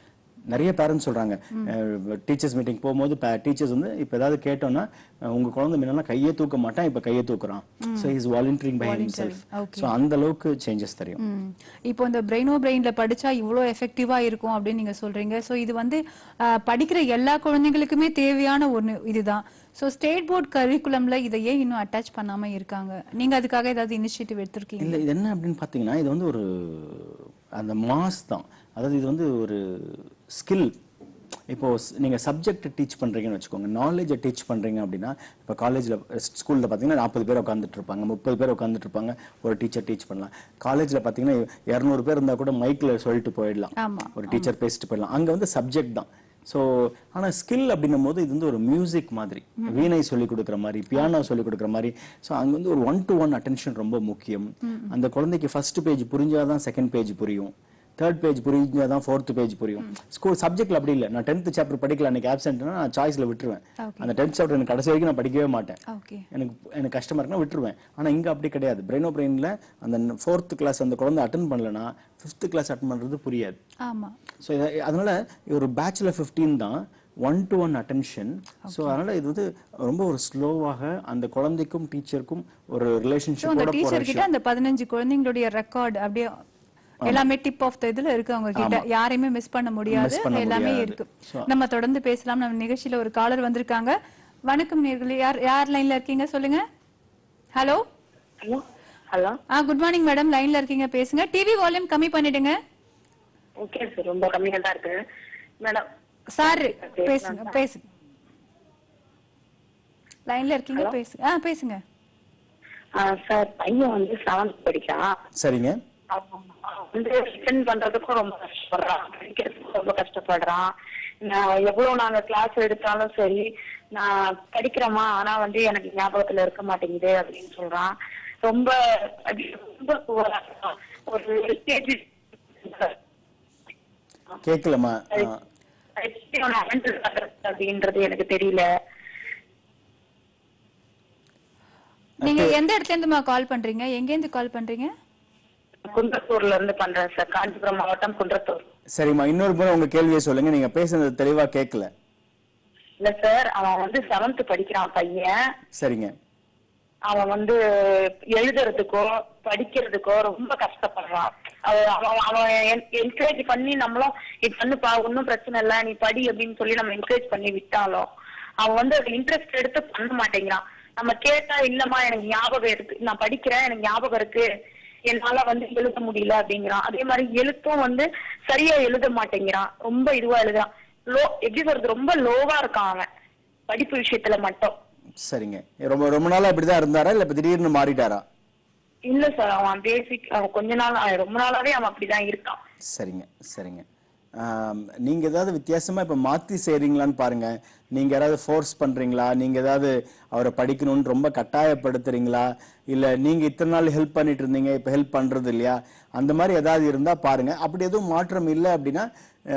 நிறைய பேரண்ட்ஸ் சொல்றாங்க டீச்சர்ஸ் மீட்டிங் போகும்போது டீச்சர்ஸ் வந்து இப்ப ஏதாவது கேட்டோம்னா அஹ், உங்க குழந்தை முன்னெல்லாம் கையே தூக்க மாட்டான் இப்ப கையை தூக்குறான் so is volunteering by himself so அந்த அளவுக்கு சேஞ்சஸ் தெரியும் ம். இப்போ இந்த பிரெயினோ பிரெயின்ல படிச்சா இவ்வளோ எஃபெக்டிவா இருக்கும் அப்படின்னு நீங்க சொல்றீங்க சோ இது வந்து அஹ், படிக்கிற எல்லா குழந்தைங்களுக்குமே தேவையான ஒண்ணு இதுதான் சோ ஸ்டேட் போர்ட் கரிக்குலம்ல இதை ஏன் இன்னும் அட்டாச் பண்ணாம இருக்காங்க நீங்க அதுக்காக ஏதாவது இனிஷியேட்டிவ் எடுத்திருக்கீங்க இல்ல இது என்ன அப்படின்னு பாத்தீங்கன்னா இது வந்து ஒரு அந்த மாஸ் தான் அதாவது இது வந்து ஒரு ஸ்கில் இப்போ ஸ்- நீங்க சப்ஜெக்ட் டீச் பண்றீங்கன்னு வச்சுக்கோங்க நாலேஜை டீச் பண்றீங்க அப்படின்னா இப்போ காலேஜ்ல ஸ்கூல்ல பாத்தீங்கன்னா நாற்பது பேர் உட்காந்துட்டு இருப்பாங்க முப்பது பேர் உட்காந்துட்டு இருப்பாங்க ஒரு டீச்சர் டீச் பண்ணலாம் காலேஜ்ல பாத்தீங்கன்னா இரநூறு பேர் இருந்தா கூட மைக்ல சொல்லிட்டு போயிடலாம் ஆமா ஒரு டீச்சர் பேசிட்டு போயிடலாம் அங்க வந்து சப்ஜெக்ட் தான் ஸோ ஆனா ஸ்கில் அப்படின்னும் போது இது வந்து ஒரு மியூசிக் மாதிரி வீணை சொல்லி கொடுக்குற மாதிரி பியானோ சொல்லி கொடுக்குற மாதிரி ஸோ அங்க வந்து ஒரு ஒன் டு ஒன் அட்டென்ஷன் ரொம்ப முக்கியம் அந்த குழந்தைக்கு ஃபர்ஸ்ட் பேஜ் புரிஞ்சாதான் செகண்ட் பேஜ் புரியும் தேர்ட் பேஜ் புரிஞ்சாதான் ஃபோர்த் பேஜ் புரியும் ஸ்கூல் சப்ஜெக்ட்ல அப்படி இல்லை நான் டென்த் சாப்டர் படிக்கல அன்னைக்கு ஆப்சென்ட்னா நான் சாய்ஸ்ல விட்டுருவேன் Okay. அந்த டென்த் சாப்டர் எனக்கு கடைசி வரைக்கும் நான் படிக்கவே மாட்டேன் ஓகே எனக்கு எனக்கு கஷ்டமா இருக்குன்னா விட்டுருவேன் ஆனா இங்க அப்படி கிடையாது பிரெயினோ பிரெயின்ல அந்த ஃபோர்த் கிளாஸ் அந்த குழந்தை அட்டன் பண்ணலனா ஃபிஃப்த் கிளாஸ் அட்டன் பண்றது புரியாது ஆமா ஸோ அதனால ஒரு பேட்ச்ல ஃபிஃப்டீன் தான் one to one attention so அதனால இது வந்து ரொம்ப ஒரு ஸ்லோவாக அந்த குழந்தைக்கும் டீச்சருக்கும் ஒரு சோ அந்த ரிலேஷன்ஷிப்போட போற டீச்சர் கிட்ட அந்த பதினஞ்சு குழந்தைங்களுடைய ரெக்கார்ட் அப்படியே எல்லாமே டிப் ஆஃப் த இதுல இருக்கு அவங்க கிட்ட யாரையுமே மிஸ் பண்ண முடியாது Miss பண்ண எல்லாமே முடியாது. இருக்கு So- நம்ம தொடர்ந்து பேசலாம் நம்ம நிகழ்ச்சியில ஒரு காலர் வந்திருக்காங்க வணக்கம் நேர்களே யார் யார் லைன்ல இருக்கீங்க சொல்லுங்க hello hello hello ah good morning madam லைன்ல இருக்கீங்க பேசுங்க டிவி வால்யூம் கம்மி பண்ணிடுங்க ஓகே சார் ரொம்ப கம்மியா தான் இருக்கு மேடம் சார் பேசுங்க பேசுங்க லைன்ல இருக்கீங்க பேசுங்க ஆ பேசுங்க சார் பையன் வந்து செவன்த் படிக்கிறான் சரிங்க அவன் வந்து ரிட்டன் பண்றதுக்கும் ரொம்ப கஷ்டப்படுறான் படிக்கிறதுக்கும் ரொம்ப கஷ்டப்படுறான் நான் எவ்வளவு நாங்க கிளாஸ் எடுத்தாலும் சரி நான் படிக்கிறேமா ஆனா வந்து எனக்கு ஞாபகத்துல இருக்க மாட்டேங்குது அப்படின்னு சொல்றான் ரொம்ப அது ரொம்ப poor-ஆ இருக்கான். ஒரு எல்கேஜி கேட்கலம்மா அப்படின்றது எனக்கு தெரியல நீங்க எந்த இடத்துல இருந்துமா கால் பண்றீங்க எங்க இருந்து கால் பண்றீங்க குன்றத்தூர்ல இருந்து பண்றேன் சார் காஞ்சிபுரம் மாவட்டம் குன்றத்தூர் சரிம்மா இன்னொரு முறை உங்க கேள்வியை சொல்லுங்க நீங்க பேசுனது தெளிவா கேட்கல இல்ல சார் அவன் வந்து செவன்த் படிக்கிறான் பையன் சரிங்க அவன் வந்து எழுதுறதுக்கோ படிக்கிறதுக்கோ ரொம்ப கஷ்டப்படுறான் அவ- அவன் அவன் என்கரேஜ் பண்ணி நம்மளும் இது பண்ணுப்பா ஒன்னும் பிரச்சனை இல்ல நீ படி அப்படின்னு சொல்லி நம்ம என்கரேஜ் பண்ணி விட்டாலும் அவன் வந்து அது இன்ட்ரெஸ்ட் எடுத்து பண்ண மாட்டேங்கிறான் நம்ம கேட்டா இல்லம்மா எனக்கு ஞாபகம் இருக்கு நான் படிக்கிறேன் எனக்கு ஞாபகம் இருக்கு என்னால வந்து எழுத முடியல அப்படிங்கிறான் அதே மாதிரி எழுத்தும் வந்து சரியா எழுத மாட்டேங்கிறான் ரொம்ப இதுவா எழுதுறான் லோ எப்படி சொல்றது ரொம்ப லோவா இருக்கான் அவன் படிப்பு விஷயத்துல மட்டும் சரிங்க ரொம்ப ரொம்ப நாளா இப்படிதான் இருந்தாரா இல்ல இப்ப திடீர்னு மாறிட்டாரா இல்ல சார் அவன் பேசிக் அவன் கொஞ்ச நாள் அவன் ரொம்ப நாளாவே அவன் அப்படிதான் இருக்கான் சரிங்க சரிங்க ஆம், நீங்க ஏதாவது வித்தியாசமா இப்ப மாத்தி செய்றீங்களான்னு பாருங்க நீங்க யாராவது ஃபோர்ஸ் பண்றீங்களா நீங்க ஏதாவது அவரை படிக்கணும்னு ரொம்ப கட்டாயப்படுத்துறீங்களா இல்ல நீங்க இத்தனை நாள் ஹெல்ப் பண்ணிட்டு இருந்தீங்க இப்ப ஹெல்ப் பண்றது இல்லையா அந்த மாதிரி ஏதாவது இருந்தா பாருங்க அப்படி எதுவும் மாற்றம் இல்லை அப்படின்னா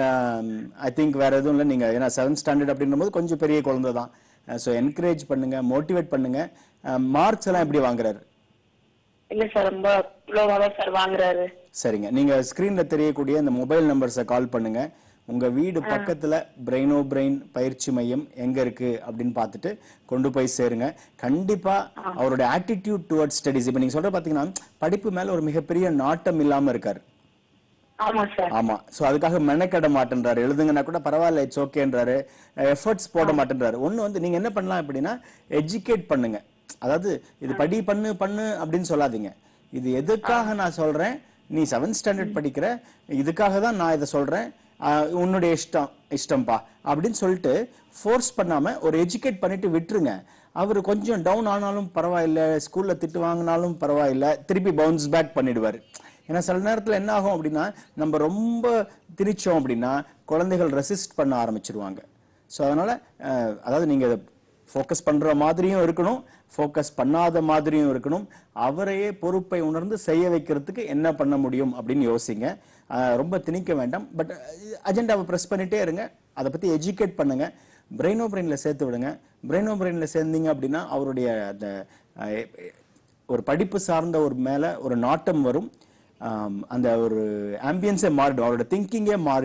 ஐ திங்க் வேற எதுவும் இல்லை நீங்க ஏன்னா செவன்த் ஸ்டாண்டர்ட் அப்படின்னும் போது கொஞ்சம் பெரிய குழந்தை தான் ஸோ என்கரேஜ் பண்ணுங்க மோட்டிவேட் பண்ணுங்க மார்க்ஸ் எல்லாம் எப்படி வாங்குறாரு இல்ல சார் ரொம்ப லோவா தான் சார் வாங்குறாரு சரிங்க நீங்க ஸ்கிரீன்ல தெரியக்கூடிய இந்த மொபைல் நம்பர்ஸை கால் பண்ணுங்க உங்க வீடு பக்கத்துல பிரெயினோ பிரெயின் பயிற்சி மையம் எங்க இருக்கு அப்படின்னு பார்த்துட்டு கொண்டு போய் சேருங்க கண்டிப்பா அவருடைய ஆட்டிடியூட் டுவர்ட்ஸ் ஸ்டடிஸ் இப்போ நீங்க சொல்ற பாத்தீங்கன்னா படிப்பு மேல ஒரு மிகப்பெரிய நாட்டம் இல்லாம இருக்காரு ஆமா சார் ஆமா சோ அதுக்காக மெனக்கட மாட்டேன்றாரு எழுதுங்கன்னா கூட பரவாயில்ல இட்ஸ் ஓகேன்றாரு எஃபர்ட்ஸ் போட மாட்டேன்றாரு ஒண்ணு வந்து நீங்க என்ன பண்ணலாம் அப்படின்னா எஜுகேட் பண்ணுங்க அதாவது இது படி பண்ணு பண்ணு அப்படின்னு சொல்லாதீங்க இது எதுக்காக நான் சொல்றேன் நீ செவன்த் ஸ்டாண்டர்ட் படிக்கிற இதுக்காக தான் நான் இதை சொல்றேன் ஆஹ் உன்னுடைய இஷ்டம் இஷ்டம்பா அப்படின்னு சொல்லிட்டு ஃபோர்ஸ் பண்ணாம ஒரு எஜுகேட் பண்ணிட்டு விட்டுருங்க அவர் கொஞ்சம் டவுன் ஆனாலும் பரவாயில்ல ஸ்கூல்ல திட்டு வாங்கினாலும் பரவாயில்ல திருப்பி பவுன்ஸ் பேக் பண்ணிடுவாரு ஏன்னா சில நேரத்துல என்ன ஆகும் அப்படின்னா நம்ம ரொம்ப திரிச்சோம் அப்படின்னா குழந்தைகள் ரெசிஸ்ட் பண்ண ஆரம்பிச்சிருவாங்க ஸோ அதனால அஹ், அதாவது நீங்க ஃபோக்கஸ் பண்ற மாதிரியும் இருக்கணும் ஃபோக்கஸ் பண்ணாத மாதிரியும் இருக்கணும் அவரையே பொறுப்பை உணர்ந்து செய்ய வைக்கிறதுக்கு என்ன பண்ண முடியும் அப்படின்னு யோசிங்க அஹ், ரொம்ப திணிக்க வேண்டாம் பட் அஜெண்டாவை ப்ரெஸ் பண்ணிட்டே இருங்க அதை பத்தி எஜுகேட் பண்ணுங்க பிரெயினோ பிரெயின்ல சேர்த்து விடுங்க பிரெயினோ பிரெயின்ல சேர்ந்தீங்க அப்படின்னா அவருடைய அந்த அஹ், ஒரு படிப்பு சார்ந்த ஒரு மேல ஒரு நாட்டம் வரும் ஆம், அந்த ஒரு ஆம்பியன்ஸே மாறிடும் அவரோட திங்கிங்கே மாறிடும்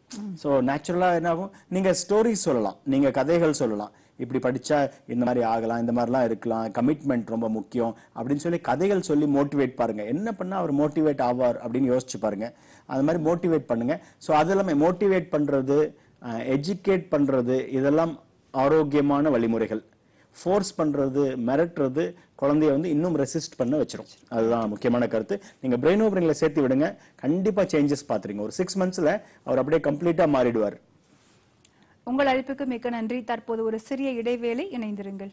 ஸோ நேச்சுரலா என்ன ஆகும் நீங்க ஸ்டோரி சொல்லலாம் நீங்க கதைகள் சொல்லலாம் இப்படி படிச்சா இந்த மாதிரி ஆகலாம் இந்த மாதிரிலாம் இருக்கலாம் கமிட்மெண்ட் ரொம்ப முக்கியம் அப்படின்னு சொல்லி கதைகள் சொல்லி மோட்டிவேட் பாருங்க என்ன பண்ணா அவர் மோட்டிவேட் ஆவார் அப்படின்னு யோசிச்சு பாருங்க அது மாதிரி மோட்டிவேட் பண்ணுங்க ஸோ அது எல்லாமே மோட்டிவேட் பண்றது எஜுகேட் பண்றது இதெல்லாம் ஆரோக்கியமான வழிமுறைகள் ஃபோர்ஸ் பண்றது மிரட்டுறது குழந்தைய வந்து இன்னும் ரெசிஸ்ட் பண்ண வச்சிரும் அதுதான் முக்கியமான கருத்து நீங்க பிரெயின் ஓபரிங்ல சேர்த்து விடுங்க கண்டிப்பா சேஞ்சஸ் பாத்துறீங்க ஒரு சிக்ஸ் மந்த்ஸ்ல அவர் அப்படியே கம்ப்ளீட்டா மாறிடுவார் உங்கள் அழைப்புக்கு மிக்க நன்றி தற்போது ஒரு சிறிய இடைவேளை இணைந்திருங்கள்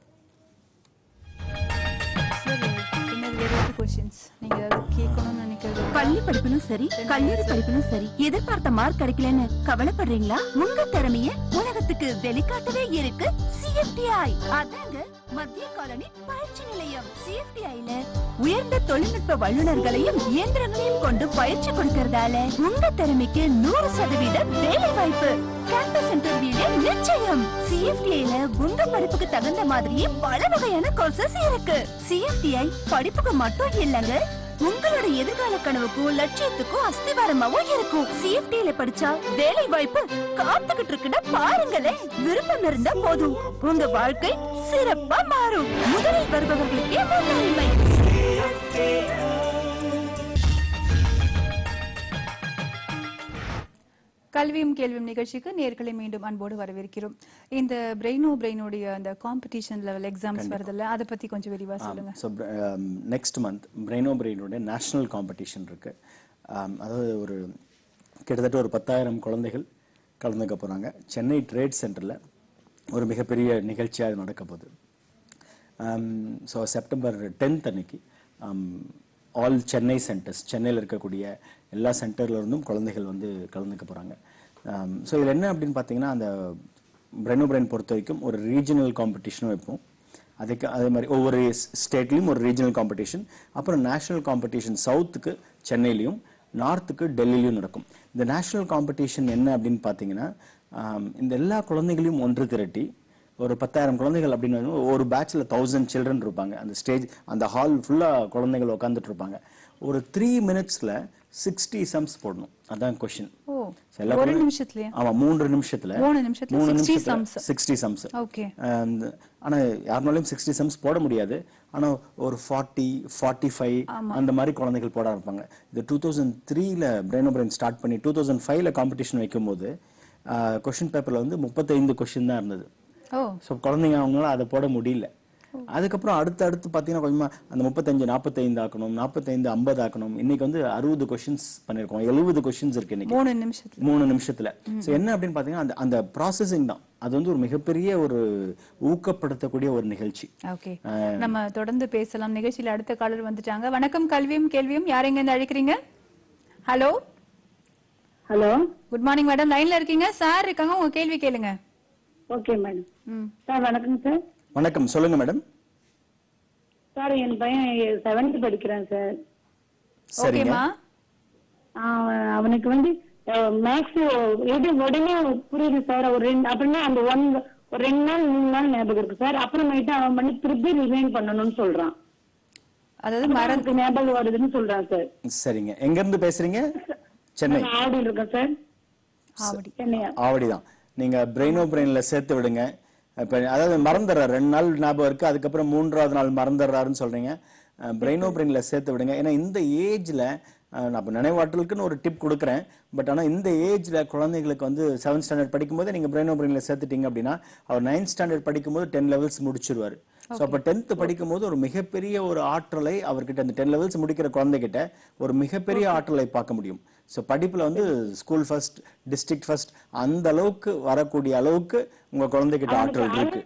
சரி, இன்னும் வேற ஏதாவது questions? நீங்க ஏதாவது கேட்கணும்னு நினைக்கிறது பள்ளி படிப்பிலும் சரி கல்லூரி படிப்பிலும் சரி எதிர்பார்த்த மார்க் கிடைக்கலன்னு கவலைப்படுறீங்களா உங்க திறமைய உலகத்துக்கு வெளிக்காட்டவே இருக்கு சிஎஃப்டிஐ அதாங்க மத்திய காலனி பயிற்சி நிலையம் சிஎஃப்டிஐல உயர்ந்த தொழில்நுட்ப வல்லுநர்களையும் இயந்திரங்களையும் கொண்டு பயிற்சி கொடுக்கறதால உங்க திறமைக்கு நூறு சதவீதம் வேலை வாய்ப்பு கேம்பஸ் இன்டர்வியூல நிச்சயம் சிஎஃப்டிஐல உங்க படிப்புக்கு தகுந்த மாதிரியே பல வகையான கோர்சஸ் இருக்கு சிஎஃப்டிஐ படிப்புக்கு மட்டும் இல்லங்க உங்களோட எதிர்கால கனவுக்கும் லட்சியத்துக்கும் அஸ்திவாரமாவும் இருக்கும் சிஎஃப்டில படிச்சா வேலை வாய்ப்பு காத்துக்கிட்டு இருக்குன்னா பாருங்களேன் விருப்பம் இருந்தா போதும் உங்க வாழ்க்கை சிறப்பா மாறும் முதலில் வருபவர்களுக்கே முன்னுரிமை கல்வியும் கேள்வியும் நிகழ்ச்சிக்கு நேர்களை மீண்டும் அன்போடு வரவேற்கிறோம் இந்த பிரெயினோ பிரெயினுடைய அந்த காம்படிஷன் லெவல் எக்ஸாம்ஸ் வருதுல்ல அதை பத்தி கொஞ்சம் விரிவா சொல்லுங்க ஸோ நெக்ஸ்ட் மந்த் பிரெயினோ பிரெயினோட நேஷனல் காம்படிஷன் இருக்கு Um, அதாவது ஒரு கிட்டத்தட்ட ஒரு பத்தாயிரம் குழந்தைகள் கலந்துக்க போறாங்க சென்னை ட்ரேட் சென்டர்ல ஒரு மிகப்பெரிய நிகழ்ச்சியாக இது நடக்க போகுது ஸோ செப்டம்பர் டென்த் அன்னைக்கு ஆல் சென்னை சென்டர்ஸ் சென்னையில் இருக்கக்கூடிய எல்லா சென்டர்ல இருந்தும் குழந்தைகள் வந்து கலந்துக்க போகிறாங்க ஸோ இதில் என்ன அப்படின்னு பார்த்தீங்கன்னா அந்த பிரெனோ பிரெயின் பொறுத்த வரைக்கும் ஒரு ரீஜனல் காம்படிஷனும் வைப்போம் அதுக்கு அதே மாதிரி ஒவ்வொரு ஸ்டேட்லேயும் ஒரு ரீஜனல் காம்படிஷன் அப்புறம் நேஷனல் காம்படிஷன் சவுத்துக்கு சென்னையிலையும் நார்த்துக்கு டெல்லியிலையும் நடக்கும் இந்த நேஷனல் காம்படிஷன் என்ன அப்படின்னு பார்த்தீங்கன்னா ஆம், இந்த எல்லா குழந்தைகளையும் ஒன்று திரட்டி ஒரு பத்தாயிரம் குழந்தைகள் அப்படின்னு ஒரு பேட்ச்ல தௌசண்ட் சில்ட்ரன் இருப்பாங்க அந்த ஸ்டேஜ் அந்த ஹால் ஃபுல்லா குழந்தைகள் உட்காந்துட்டு இருப்பாங்க ஒரு த்ரீ மினிட்ஸ்ல சிக்ஸ்டி சம்ஸ் போடணும் அதான் கொஸ்டின் ஓ ஒரு நிமிஷத்துலயே ஆமா மூன்று நிமிஷத்துல மூணு நிமிஷத்துல மூணு 60 நிமிஷத்துல sums. சிக்ஸ்டி சம்ஸ் ஓகே ஆனா யாருனாலையும் சிக்ஸ்டி சம்ஸ் போட முடியாது ஆனா ஒரு ஃபார்ட்டி ஃபார்ட்டி ஃபைவ் அந்த மாதிரி குழந்தைகள் போட இருப்பாங்க இது டூ தௌசண்ட் த்ரீல பிரெயின் பிரெயின் ஸ்டார்ட் பண்ணி டூ தௌசண்ட் ஃபைவ்ல காம்படிஷன் வைக்கும்போது கொஷின் பேப்பர்ல வந்து முப்பத்தைந்து கொஷின் தான் இருந்தது ஓ ஸோ குழந்தைங்க அவங்களால அதை போட முடியல அதுக்கப்புறம் அடுத்து அடுத்து பார்த்தீங்கன்னா கொஞ்சமா அந்த முப்பத்தஞ்சு நாற்பத்தைந்து ஆக்கணும் நாற்பத்தைந்து ஐம்பது ஆக்கணும் இன்னைக்கு வந்து அறுபது கொஷின்ஸ் பண்ணியிருக்கோம் எழுபது கொஷின்ஸ் இருக்கு இன்னைக்கு மூணு நிமிஷத்துல மூணு நிமிஷத்துல ஸோ என்ன அப்படின்னு பார்த்தீங்கன்னா அந்த அந்த ப்ராசஸிங் தான் அது வந்து ஒரு மிகப்பெரிய ஒரு ஊக்கப்படுத்தக்கூடிய ஒரு நிகழ்ச்சி ஓகே நம்ம தொடர்ந்து பேசலாம் நிகழ்ச்சியில அடுத்த காலர் வந்துட்டாங்க வணக்கம் கல்வியும் கேள்வியும் யார் எங்க இருந்து அழைக்கிறீங்க hello hello good morning madam லைன்ல இருக்கீங்க சார் இருக்காங்க உங்க கேள்வி கேளுங்க ஓகே மேடம் ம் சார் வணக்கம் சார் வணக்கம் சொல்லுங்க மேடம் சார் என் பையன் செவன்த் படிக்கிறான் சார் சரிங்க ஓகேமா அவன் அவனுக்கு வந்து மேக்ஸ் எது உடனே புரியுது சார் ஒரு ரெண்டு அப்படின்னா அந்த ஒன் ஒரு ரெண்டு நாள் மூணு நாள் ஞாபகம் இருக்கு சார் அப்புறமேட்டு அவன் பண்ணி திருப்பி ரிமைன் பண்ணணும்னு சொல்றான் அதாவது மர மறந்து ஞாபகம் வருதுன்னு சொல்றான் சார் சரிங்க எங்க இருந்து பேசுறீங்க சென்னை நான் ஆடியில் இருக்கேன் சார் ஆவடி சென்னையா ஆவடி தான் நீங்க பிரெயினோ பிரெயின்ல சேர்த்து விடுங்க இப்ப அதாவது மறந்துடுறாரு ரெண்டு நாள் ஞாபகம் இருக்கு அதுக்கப்புறம் மூன்றாவது நாள் மறந்துடுறாருன்னு சொல்றீங்க பிரெயினோ பிரெயின்ல சேர்த்து விடுங்க ஏன்னா இந்த ஏஜ்ல நான் இப்போ நினைவாற்றலுக்குன்னு ஒரு டிப் கொடுக்குறேன் பட் ஆனா இந்த ஏஜ்ல குழந்தைங்களுக்கு வந்து செவன்த் ஸ்டாண்டர்ட் படிக்கும்போது நீங்க பிரெயினோ பிரெயின்ல சேர்த்துட்டீங்க அப்படின்னா அவர் நைன்த் ஸ்டாண்டர்ட் படிக்கும்போது டென் லெவல்ஸ் முடிச்சிருவாரு ஸோ அப்போ டென்த் படிக்கும்போது ஒரு மிகப்பெரிய ஒரு ஆற்றலை அவர்கிட்ட அந்த டென் லெவல்ஸ் முடிக்கிற குழந்தைகிட்ட ஒரு மிகப்பெரிய ஆற்றலை பார்க்க முடியும் ஸோ படிப்புல வந்து ஸ்கூல் ஃபர்ஸ்ட் டிஸ்ட்ரிக்ட் ஃபர்ஸ்ட் அந்த அளவுக்கு வரக்கூடிய அளவுக்கு உங்க குழந்தைகிட்ட ஆற்றல் இருக்கு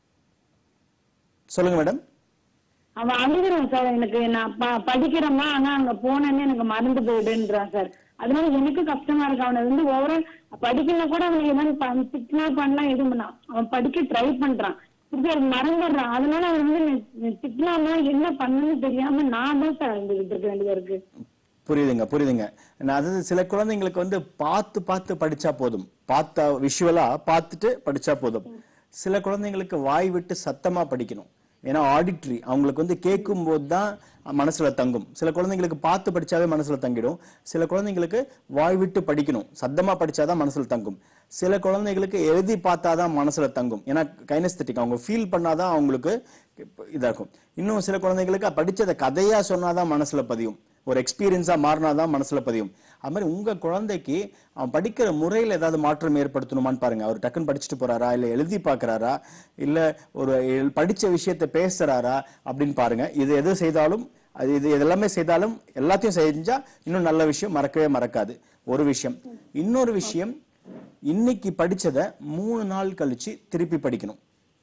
சொல்லுங்க மேடம் அவன் அழுகுறான் சார் எனக்கு நான் ப- படிக்கிறேம்மா ஆனா அங்க போனேன்னு எனக்கு மறந்து போயிடுன்றான் சார் அதனால எனக்கு கஷ்டமா இருக்கு அவனை வந்து ஓவரால் படிக்கணும் கூட அவனுக்கு ஏதாவது திட்டினா பண்ணலாம் எதுவும் பண்ணான் அவன் படிக்க ட்ரை பண்றான் திருப்பி அது மறந்துடுறான் அதனால அவன் வந்து நீ- நீ திட்டினாமா என்ன பண்ணணும்னு தெரியாம நான் தான் சார் அழுந்துகிட்டு இருக்க வேண்டியதா இருக்கு புரியுதுங்க புரியுதுங்க நான் அதாவது சில குழந்தைங்களுக்கு வந்து பார்த்து பார்த்து படிச்சா போதும் பார்த்த விஷுவலா பார்த்துட்டு படிச்சா போதும் சில குழந்தைங்களுக்கு வாய் விட்டு சத்தமா படிக்கணும் ஏன்னா ஆடிட்ரி அவங்களுக்கு வந்து கேட்கும் போது தான் மனசுல தங்கும் சில குழந்தைங்களுக்கு பார்த்து படிச்சாவே மனசுல தங்கிடும் சில குழந்தைங்களுக்கு வாய் விட்டு படிக்கணும் சத்தமா படிச்சாதான் மனசுல தங்கும் சில குழந்தைங்களுக்கு எழுதி பார்த்தாதான் மனசுல தங்கும் ஏன்னா கைனஸ்தட்டிக் அவங்க ஃபீல் பண்ணாதான் அவங்களுக்கு இதாகும் இன்னும் சில குழந்தைங்களுக்கு படிச்சதை கதையா சொன்னாதான் மனசுல பதியும் ஒரு எக்ஸ்பீரியன்ஸா மாறினாதான் மனசுல பதியும் அது மாதிரி உங்க குழந்தைக்கு அவன் படிக்கிற முறையில ஏதாவது மாற்றம் ஏற்படுத்தணுமான்னு பாருங்க அவர் டக்குன்னு படிச்சுட்டு போறாரா இல்ல எழுதி பார்க்கறாரா இல்ல ஒரு எல்- படிச்ச விஷயத்தை பேசுறாரா அப்படின்னு பாருங்க இது எது செய்தாலும் அது இது எல்லாமே செய்தாலும் எல்லாத்தையும் செஞ்சா இன்னும் நல்ல விஷயம் மறக்கவே மறக்காது ஒரு விஷயம் இன்னொரு விஷயம் இன்னைக்கு படிச்சதை மூணு நாள் கழிச்சு திருப்பி படிக்கணும்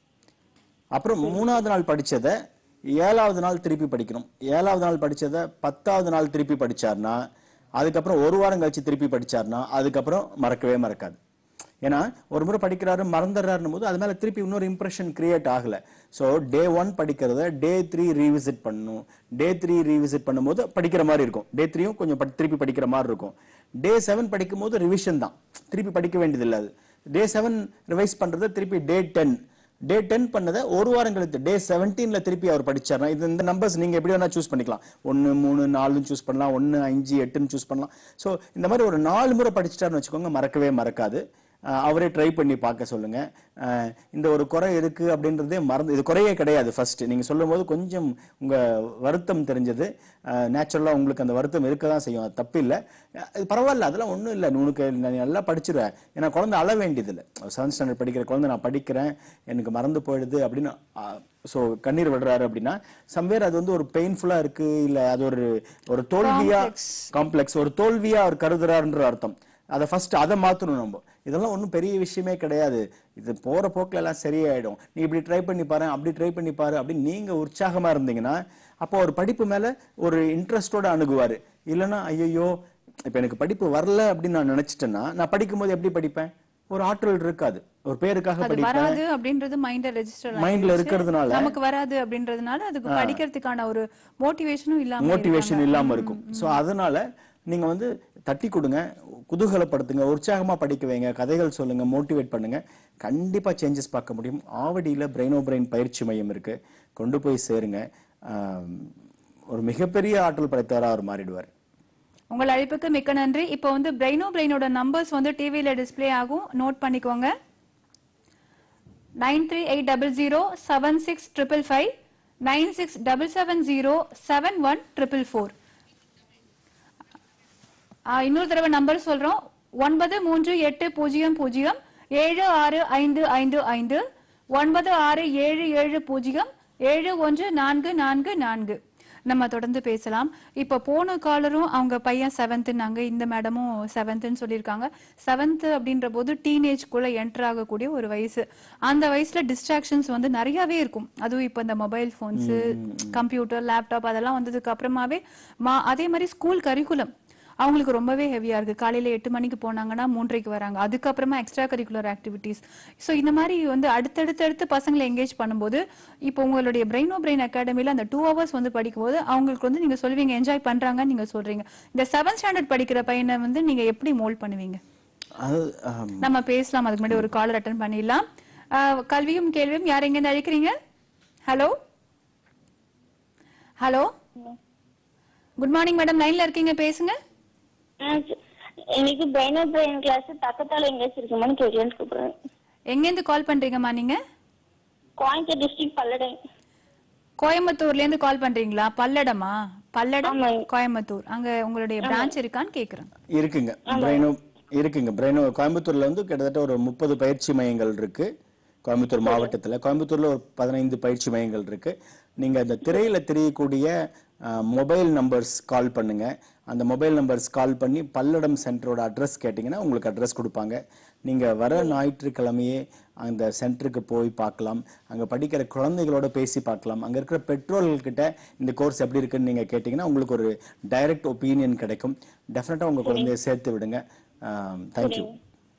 அப்புறம் மூணாவது நாள் படிச்சதை ஏழாவது நாள் திருப்பி படிக்கணும் ஏழாவது நாள் படிச்சதை பத்தாவது நாள் திருப்பி படிச்சார்னா அதுக்கப்புறம் ஒரு வாரம் கழிச்சு திருப்பி படிச்சார்னா அதுக்கப்புறம் மறக்கவே மறக்காது ஏன்னா ஒரு முறை படிக்கிறாரு மறந்துடுறாருன்னும் போது அது மேல திருப்பி இன்னொரு இம்ப்ரெஷன் கிரியேட் ஆகல ஸோ டே ஒன் படிக்கிறத டே த்ரீ ரீவிசிட் பண்ணணும் டே த்ரீ ரீவிசிட் பண்ணும்போது படிக்கிற மாதிரி இருக்கும் டே த்ரீயும் கொஞ்சம் படி- திருப்பி படிக்கிற மாதிரி இருக்கும் டே செவன் படிக்கும் போது ரிவிஷன் தான் திருப்பி படிக்க வேண்டியதில்லை அது டே செவன் ரிவைஸ் பண்றதை திருப்பி டே டென் டே டென் பண்ணதை ஒரு வாரம் கழித்து டே செவன்டீன்ல திருப்பி அவர் படிச்சார்னா இது இந்த நம்பர்ஸ் நீங்க எப்படி வேணா சூஸ் பண்ணிக்கலாம் ஒன்னு மூணு நாலுன்னு சூஸ் பண்ணலாம் ஒன்னு அஞ்சு எட்டுன்னு சூஸ் பண்ணலாம் ஸோ இந்த மாதிரி ஒரு நாலு முறை படிச்சிட்டாருன்னு வச்சுக்கோங்க மறக்கவே மறக்காது அஹ் அவரே ட்ரை பண்ணி பார்க்க சொல்லுங்க அஹ் இந்த ஒரு குறை இருக்கு அப்படின்றதே மறந்து இது குறையே கிடையாது ஃபர்ஸ்ட் நீங்க சொல்லும்போது கொஞ்சம் உங்க வருத்தம் தெரிஞ்சது நேச்சுரலா உங்களுக்கு அந்த வருத்தம் இருக்க தான் செய்யும் அது தப்பு இல்லை இது பரவாயில்ல அதெல்லாம் ஒண்ணும் இல்லை உனக்கு நீ நல்லா படிச்சிருவ ஏன்னா குழந்தை அழ வேண்டியதில்லை செவன்த் ஸ்டாண்டர்ட் படிக்கிற குழந்தை நான் படிக்கிறேன் எனக்கு மறந்து போயிடுது அப்படின்னு ஸோ கண்ணீர் விடுறாரு அப்படின்னா சம்வேர் அது வந்து ஒரு பெயின்ஃபுல்லா இருக்கு இல்ல அது ஒரு ஒரு தோல்வியா காம்ப்ளெக்ஸ் ஒரு தோல்வியா அவர் கருதுறாருன்ற அர்த்தம் அதை ஃபர்ஸ்ட் அதை மாத்தணும் நம்ம இதெல்லாம் ஒன்றும் பெரிய விஷயமே கிடையாது இது போற போக்குல எல்லாம் சரியாயிடும் நீ இப்படி ட்ரை பண்ணி பாரு அப்படி ட்ரை பண்ணி பாரு அப்படின்னு நீங்க உற்சாகமா இருந்தீங்கன்னா அப்போ ஒரு படிப்பு மேல ஒரு இன்ட்ரெஸ்டோட அணுகுவாரு இல்லைன்னா ஐயோ இப்ப எனக்கு படிப்பு வரல அப்படின்னு நான் நினைச்சிட்டேன்னா நான் படிக்கும்போது எப்படி படிப்பேன் ஒரு ஆற்றல் இருக்காது ஒரு பேருக்காக அது படிப்பேன் வராது அப்படின்றது மைண்ட்ல ரெஜிஸ்டர் மைண்ட்ல இருக்கிறதுனால நமக்கு வராது அப்படின்றதுனால அதுக்கு படிக்கிறதுக்கான ஒரு மோட்டிவேஷனும் இல்லாம மோட்டிவேஷன் இல்லாம இருக்கும் சோ அதனால நீங்க வந்து தட்டி கொடுங்க குதூகலப்படுத்துங்க உற்சாகமா படிக்க வைங்க கதைகள் சொல்லுங்க மோட்டிவேட் பண்ணுங்க கண்டிப்பா சேஞ்சஸ் பார்க்க முடியும் ஆவடியில பிரெயினோ பிரெயின் பயிற்சி மையம் இருக்கு கொண்டு போய் சேருங்க ஆம், ஒரு மிகப்பெரிய ஆற்றல் படைத்தவரா அவர் மாறிடுவார் உங்கள் அழைப்புக்கு மிக்க நன்றி இப்போ வந்து பிரெயினோ பிரெயினோட நம்பர்ஸ் வந்து டிவியில டிஸ்ப்ளே ஆகும் நோட் பண்ணிக்கோங்க nine three eight double zero seven six triple five nine six double seven zero seven one triple four இன்னொரு தடவை நம்பர் சொல்றோம் ஒன்பது மூன்று எட்டு பூஜ்ஜியம் பூஜ்ஜியம் ஏழு ஆறு ஐந்து ஐந்து ஐந்து ஒன்பது ஆறு ஏழு ஏழு பூஜ்ஜியம் ஏழு ஒன்று நான்கு நான்கு நான்கு நம்ம தொடர்ந்து பேசலாம் இப்ப போன காலரும் அவங்க பையன் செவன்த்னாங்க இந்த மேடமும் செவன்த்னு சொல்லியிருக்காங்க செவன்த் அப்படின்ற போது டீனேஜ்குள்ள என்டர் ஆகக்கூடிய ஒரு வயசு அந்த வயசுல டிஸ்ட்ராக்ஷன்ஸ் வந்து நிறையவே இருக்கும் அதுவும் இப்ப இந்த மொபைல் போன்ஸ் கம்ப்யூட்டர் லேப்டாப் அதெல்லாம் வந்ததுக்கு அப்புறமாவே மா- அதே மாதிரி ஸ்கூல் கரிக்குலம் அவங்களுக்கு ரொம்பவே ஹெவியா இருக்கு காலையில எட்டு மணிக்கு போனாங்கன்னா மூன்றைக்கு வராங்க அதுக்கப்புறமா எக்ஸ்ட்ரா கரிக்குலர் ஆக்டிவிட்டீஸ் ஸோ இந்த மாதிரி வந்து அடுத்தடுத்து அடுத்து பசங்களை எங்கேஜ் பண்ணும்போது இப்போ உங்களுடைய பிரெயினோ பிரெயின் அகாடமில அந்த டூ ஹவர்ஸ் வந்து படிக்கும்போது அவங்களுக்கு வந்து நீங்க சொல்வீங்க என்ஜாய் பண்றாங்கன்னு நீங்க சொல்றீங்க இந்த செவன்த் ஸ்டாண்டர்ட் படிக்கிற பையனை வந்து நீங்க எப்படி மோல்ட் பண்ணுவீங்க அது ஆம், நம்ம பேசலாம் அதுக்கு முன்னாடி ஒரு காலர் அட்டன் பண்ணிடலாம் ஆஹ் கல்வியும் கேள்வியும் யார் எங்க அழைக்கிறீங்க hello hello good morning madam லைன்ல இருக்கீங்க பேசுங்க இன்னைக்கு பிரெயினோ பிரெயின் கிளாஸ் பக்கத்தால எங்கேயாச்சும் இருக்குமான்னு கேட்கலான்னு கூப்பிடுறேன் எங்கேருந்து கால் பண்றீங்கம்மா நீங்க கோயம்புத்தூர் டிஸ்ட்ரிக்ட் பல்லடை கோயம்புத்தூர்ல இருந்து கால் பண்றீங்களா பல்லடமா பல்லடம் ஆமாங்க. கோயம்புத்தூர் அங்க உங்களுடைய பிரான்ச் இருக்கான்னு கேக்குறேன் இருக்குங்க பிரெயினோ இருக்குங்க பிரெயினோ கோயம்புத்தூர்ல வந்து கிட்டத்தட்ட ஒரு முப்பது பயிற்சி மையங்கள் இருக்கு கோயம்புத்தூர் மாவட்டத்துல கோயம்புத்தூர்ல ஒரு பதினைந்து பயிற்சி மையங்கள் இருக்கு நீங்க அந்த திரையில தெரியக்கூடிய மொபைல் நம்பர்ஸ் கால் பண்ணுங்க அந்த மொபைல் நம்பர்ஸ் கால் பண்ணி பல்லடம் சென்டரோட அட்ரஸ் கேட்டிங்கன்னா உங்களுக்கு அட்ரஸ் கொடுப்பாங்க நீங்க வர ஞாயிற்றுக்கிழமையே அந்த சென்டருக்கு போய் பார்க்கலாம் அங்க படிக்கிற குழந்தைகளோட பேசி பார்க்கலாம் அங்க இருக்கிற பெற்றோர்கள் கிட்ட இந்த கோர்ஸ் எப்படி இருக்குன்னு நீங்க கேட்டீங்கன்னா உங்களுக்கு ஒரு டைரக்ட் ஒப்பீனியன் கிடைக்கும் டெஃபினட்டா உங்க குழந்தைய சேர்த்து விடுங்க தேங்க்யூ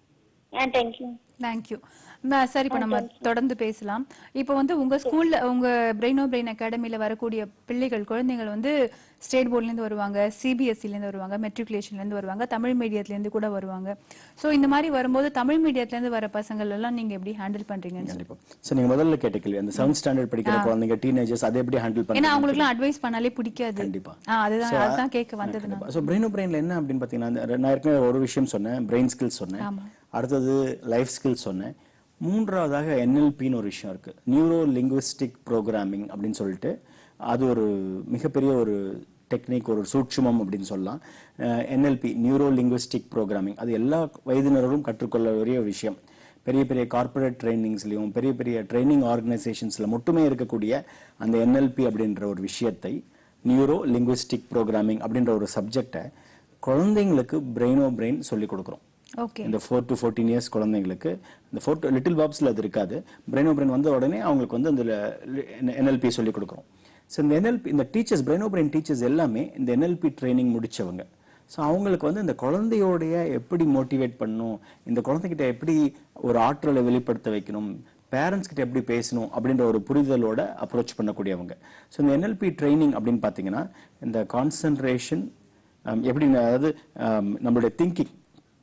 ஆ தேங்க்யூ தேங்க்யூ சார் இப்போ நம்ம தொடர்ந்து பேசலாம் இப்போ வந்து உங்க ஸ்கூல்ல உங்க பிரெயினோ பிரெயின் அகாடமில வரக்கூடிய பிள்ளைகள் குழந்தைகள் வந்து ஸ்டேட் போர்ட்ல இருந்து வருவாங்க சிபிஎஸ்சில இருந்து வருவாங்க மெட்ரிகுலேஷன்ல இருந்து வருவாங்க தமிழ் மீடியத்துல இருந்து கூட வருவாங்க சோ இந்த மாதிரி வரும்போது தமிழ் மீடியத்துல இருந்து வர பசங்கள் எல்லாம் நீங்க எப்படி ஹேண்டில் பண்றீங்கன்னு கண்டிப்பா சோ நீங்க முதல்ல கேட்ட கேள்வி அந்த செவன்த் ஸ்டாண்டர்ட் படிக்கிற குழந்தைங்க டீனேஜர்ஸ் அதை எப்படி ஹேண்டில் ஏன்னா பண்ணுங்க அவங்களுக்கு எல்லாம் அட்வைஸ் பண்ணாலே பிடிக்காது கண்டிப்பா. ஆ, அதுதான் அதுதான் கேட்க வந்தது நான் ஸோ பிரெயினோ பிரெயின்ல என்ன அப்படின்னு பார்த்தீங்கன்னா அந்த நான் ஏற்கனவே ஒரு விஷயம் சொன்னேன் பிரெயின் ஸ்கில்ஸ் சொன்னேன் ஆமா. அடுத்தது லைஃப் ஸ்கில்ஸ் சொன்னேன் மூன்றாவதாக என்எல்பின்னு ஒரு விஷயம் இருக்கு நியூரோ லிங்குவிஸ்டிக் ப்ரோக்ராமிங் அப்படின்னு சொல்லிட்டு அது ஒரு மிகப்பெரிய ஒரு டெக்னிக் ஒரு சூட்சுமம் அப்படின்னு சொல்லலாம் என்எல்பி நியூரோ லிங்குவிஸ்டிக் ப்ரோக்ராமிங் அது எல்லா வயதினரும் கற்றுக்கொள்ள வேண்டிய ஒரு விஷயம் பெரிய பெரிய கார்ப்பரேட் ட்ரைனிங்ஸ்லையும் பெரிய பெரிய ட்ரைனிங் ஆர்கனைசேஷன்ஸ்ல மட்டுமே இருக்கக்கூடிய அந்த என்எல்பி அப்படின்ற ஒரு விஷயத்தை நியூரோ லிங்குவிஸ்டிக் ப்ரோக்ராமிங் அப்படின்ற ஒரு சப்ஜெக்டை குழந்தைங்களுக்கு பிரெயினோ பிரெயின் சொல்லி கொடுக்குறோம் ஓகே இந்த ஃபோர் டு ஃபோர்டீன் இயர்ஸ் குழந்தைங்களுக்கு இந்த ஃபோர் லிட்டில் பாப்ஸ்ல அது இருக்காது பிரெயினோ பிரெயின் வந்த உடனே அவங்களுக்கு வந்து அந்த என்எல்பி சொல்லி கொடுக்குறோம் ஸோ இந்த என்எல்பி இந்த டீச்சர்ஸ் பிரெயினோ பிரெயின் டீச்சர்ஸ் எல்லாமே இந்த என்எல்பி ட்ரைனிங் முடிச்சவங்க ஸோ அவங்களுக்கு வந்து இந்த குழந்தையோடைய எப்படி மோட்டிவேட் பண்ணணும் இந்த குழந்தைகிட்ட எப்படி ஒரு ஆற்றலை வெளிப்படுத்த வைக்கணும் பேரண்ட்ஸ் கிட்ட எப்படி பேசணும் அப்படின்ற ஒரு புரிதலோட அப்ரோச் பண்ணக்கூடியவங்க ஸோ இந்த என்எல்பி ட்ரைனிங் அப்படின்னு பார்த்தீங்கன்னா இந்த கான்சன்ட்ரேஷன் எப்படி அதாவது um, நம்மளுடைய thinking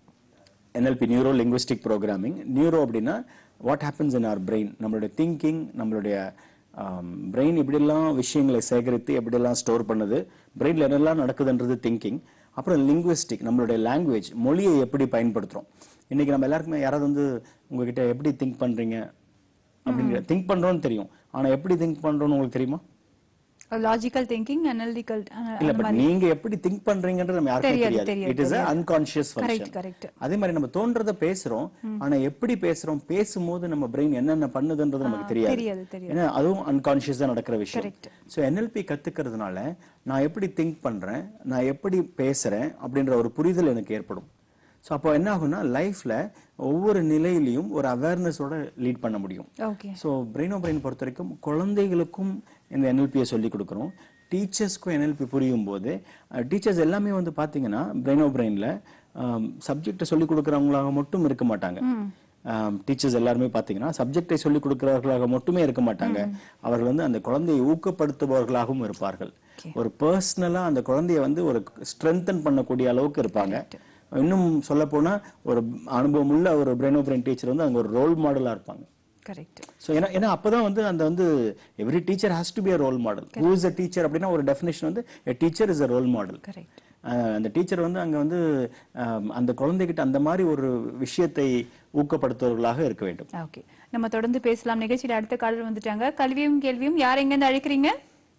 NLP neuro linguistic programming neuro அப்படின்னா what happens in our brain நம்மளுடைய திங்கிங் நம்மளுடைய பிரெயின் எப்படியெல்லாம் விஷயங்களை சேகரித்து எப்படியெல்லாம் ஸ்டோர் பண்ணுது பிரெயின்ல என்னெல்லாம் நடக்குதுன்றது திங்கிங் அப்புறம் லிங்குவிஸ்டிக் நம்மளுடைய லாங்குவேஜ் மொழியை எப்படி பயன்படுத்துறோம் இன்னைக்கு நம்ம எல்லாருக்குமே யாராவது வந்து உங்ககிட்ட எப்படி திங்க் பண்றீங்க அப்படிங்கிற திங்க் பண்றோம்னு தெரியும் ஆனா எப்படி திங்க் பண்றோம்னு உங்களுக்கு தெரியுமா லாஜிக்கல் திங்கிங் அனலிட்டிக்கல் இல்ல பட் நீங்க எப்படி திங்க் பண்றீங்கன்றது நம்ம யாருக்கும் தெரியாது, தெரியாது தெரியாது, it is unconscious Correct, function correct. அதே மாதிரி நம்ம தோன்றத பேசுறோம் ஆனா எப்படி பேசுறோம் பேசும்போது நம்ம பிரெயின் என்னென்ன பண்ணுதுன்றது நமக்கு தெரியாது, தெரியாது தெரியாது. ஏன்னா அதுவும் அன்கான்ஷியஸா நடக்கிற விஷயம் Correct. சோ என்எல்பி கத்துக்கிறதுனால நான் எப்படி திங்க் பண்றேன் நான் எப்படி பேசுறேன் அப்படின்ற ஒரு புரிதல் எனக்கு ஏற்படும் சோ அப்போ என்ன ஆகும்னா லைஃப்ல ஒவ்வொரு நிலையிலையும் ஒரு அவேர்னஸோட லீட் பண்ண முடியும் ஓகே ஸோ பிரெயினோ பிரெயின் பொறுத்த வரைக்கும் குழந்தைகளுக்கும் இந்த என்எல்பியை சொல்லி கொடுக்குறோம் டீச்சர்ஸ்க்கும் என்எல்பி புரியும் போது டீச்சர்ஸ் எல்லாமே வந்து பார்த்தீங்கன்னா பிரெயினோ பிரெயினில் சப்ஜெக்டை சொல்லி கொடுக்குறவங்களாக மட்டும் இருக்க மாட்டாங்க டீச்சர்ஸ் எல்லாருமே பார்த்தீங்கன்னா சப்ஜெக்டை சொல்லி கொடுக்கிறவர்களாக மட்டுமே இருக்க மாட்டாங்க அவர்கள் வந்து அந்த குழந்தையை ஊக்கப்படுத்துபவர்களாகவும் இருப்பார்கள் ஒரு பர்சனலா அந்த குழந்தைய வந்து ஒரு ஸ்ட்ரென்தன் பண்ணக்கூடிய அளவுக்கு இருப்பாங்க இன்னும் சொல்ல போனா ஒரு அனுபவம் உள்ள ஒரு பிரெயினோ பிரெயின் டீச்சர் வந்து அங்க ஒரு ரோல் மாடலா இருப்பாங்க கரெக்ட் ஸோ ஏன்னா ஏன்னா அப்பதான் வந்து அந்த வந்து every teacher has to be a role model who is a teacher அப்படின்னா ஒரு டெஃபினேஷன் வந்து a teacher is a role model correct அந்த டீச்சர் வந்து அங்க வந்து ஆம், அந்த குழந்தைகிட்ட அந்த மாதிரி ஒரு விஷயத்தை ஊக்கப்படுத்துவர்களாக இருக்க வேண்டும் ஓகே நம்ம தொடர்ந்து பேசலாம் நிகழ்ச்சியில அடுத்த காலர் வந்துட்டாங்க கல்வியும் கேள்வியும் யார் எங்க இருந்து அழைக்கிறீங்க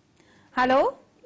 ஹலோ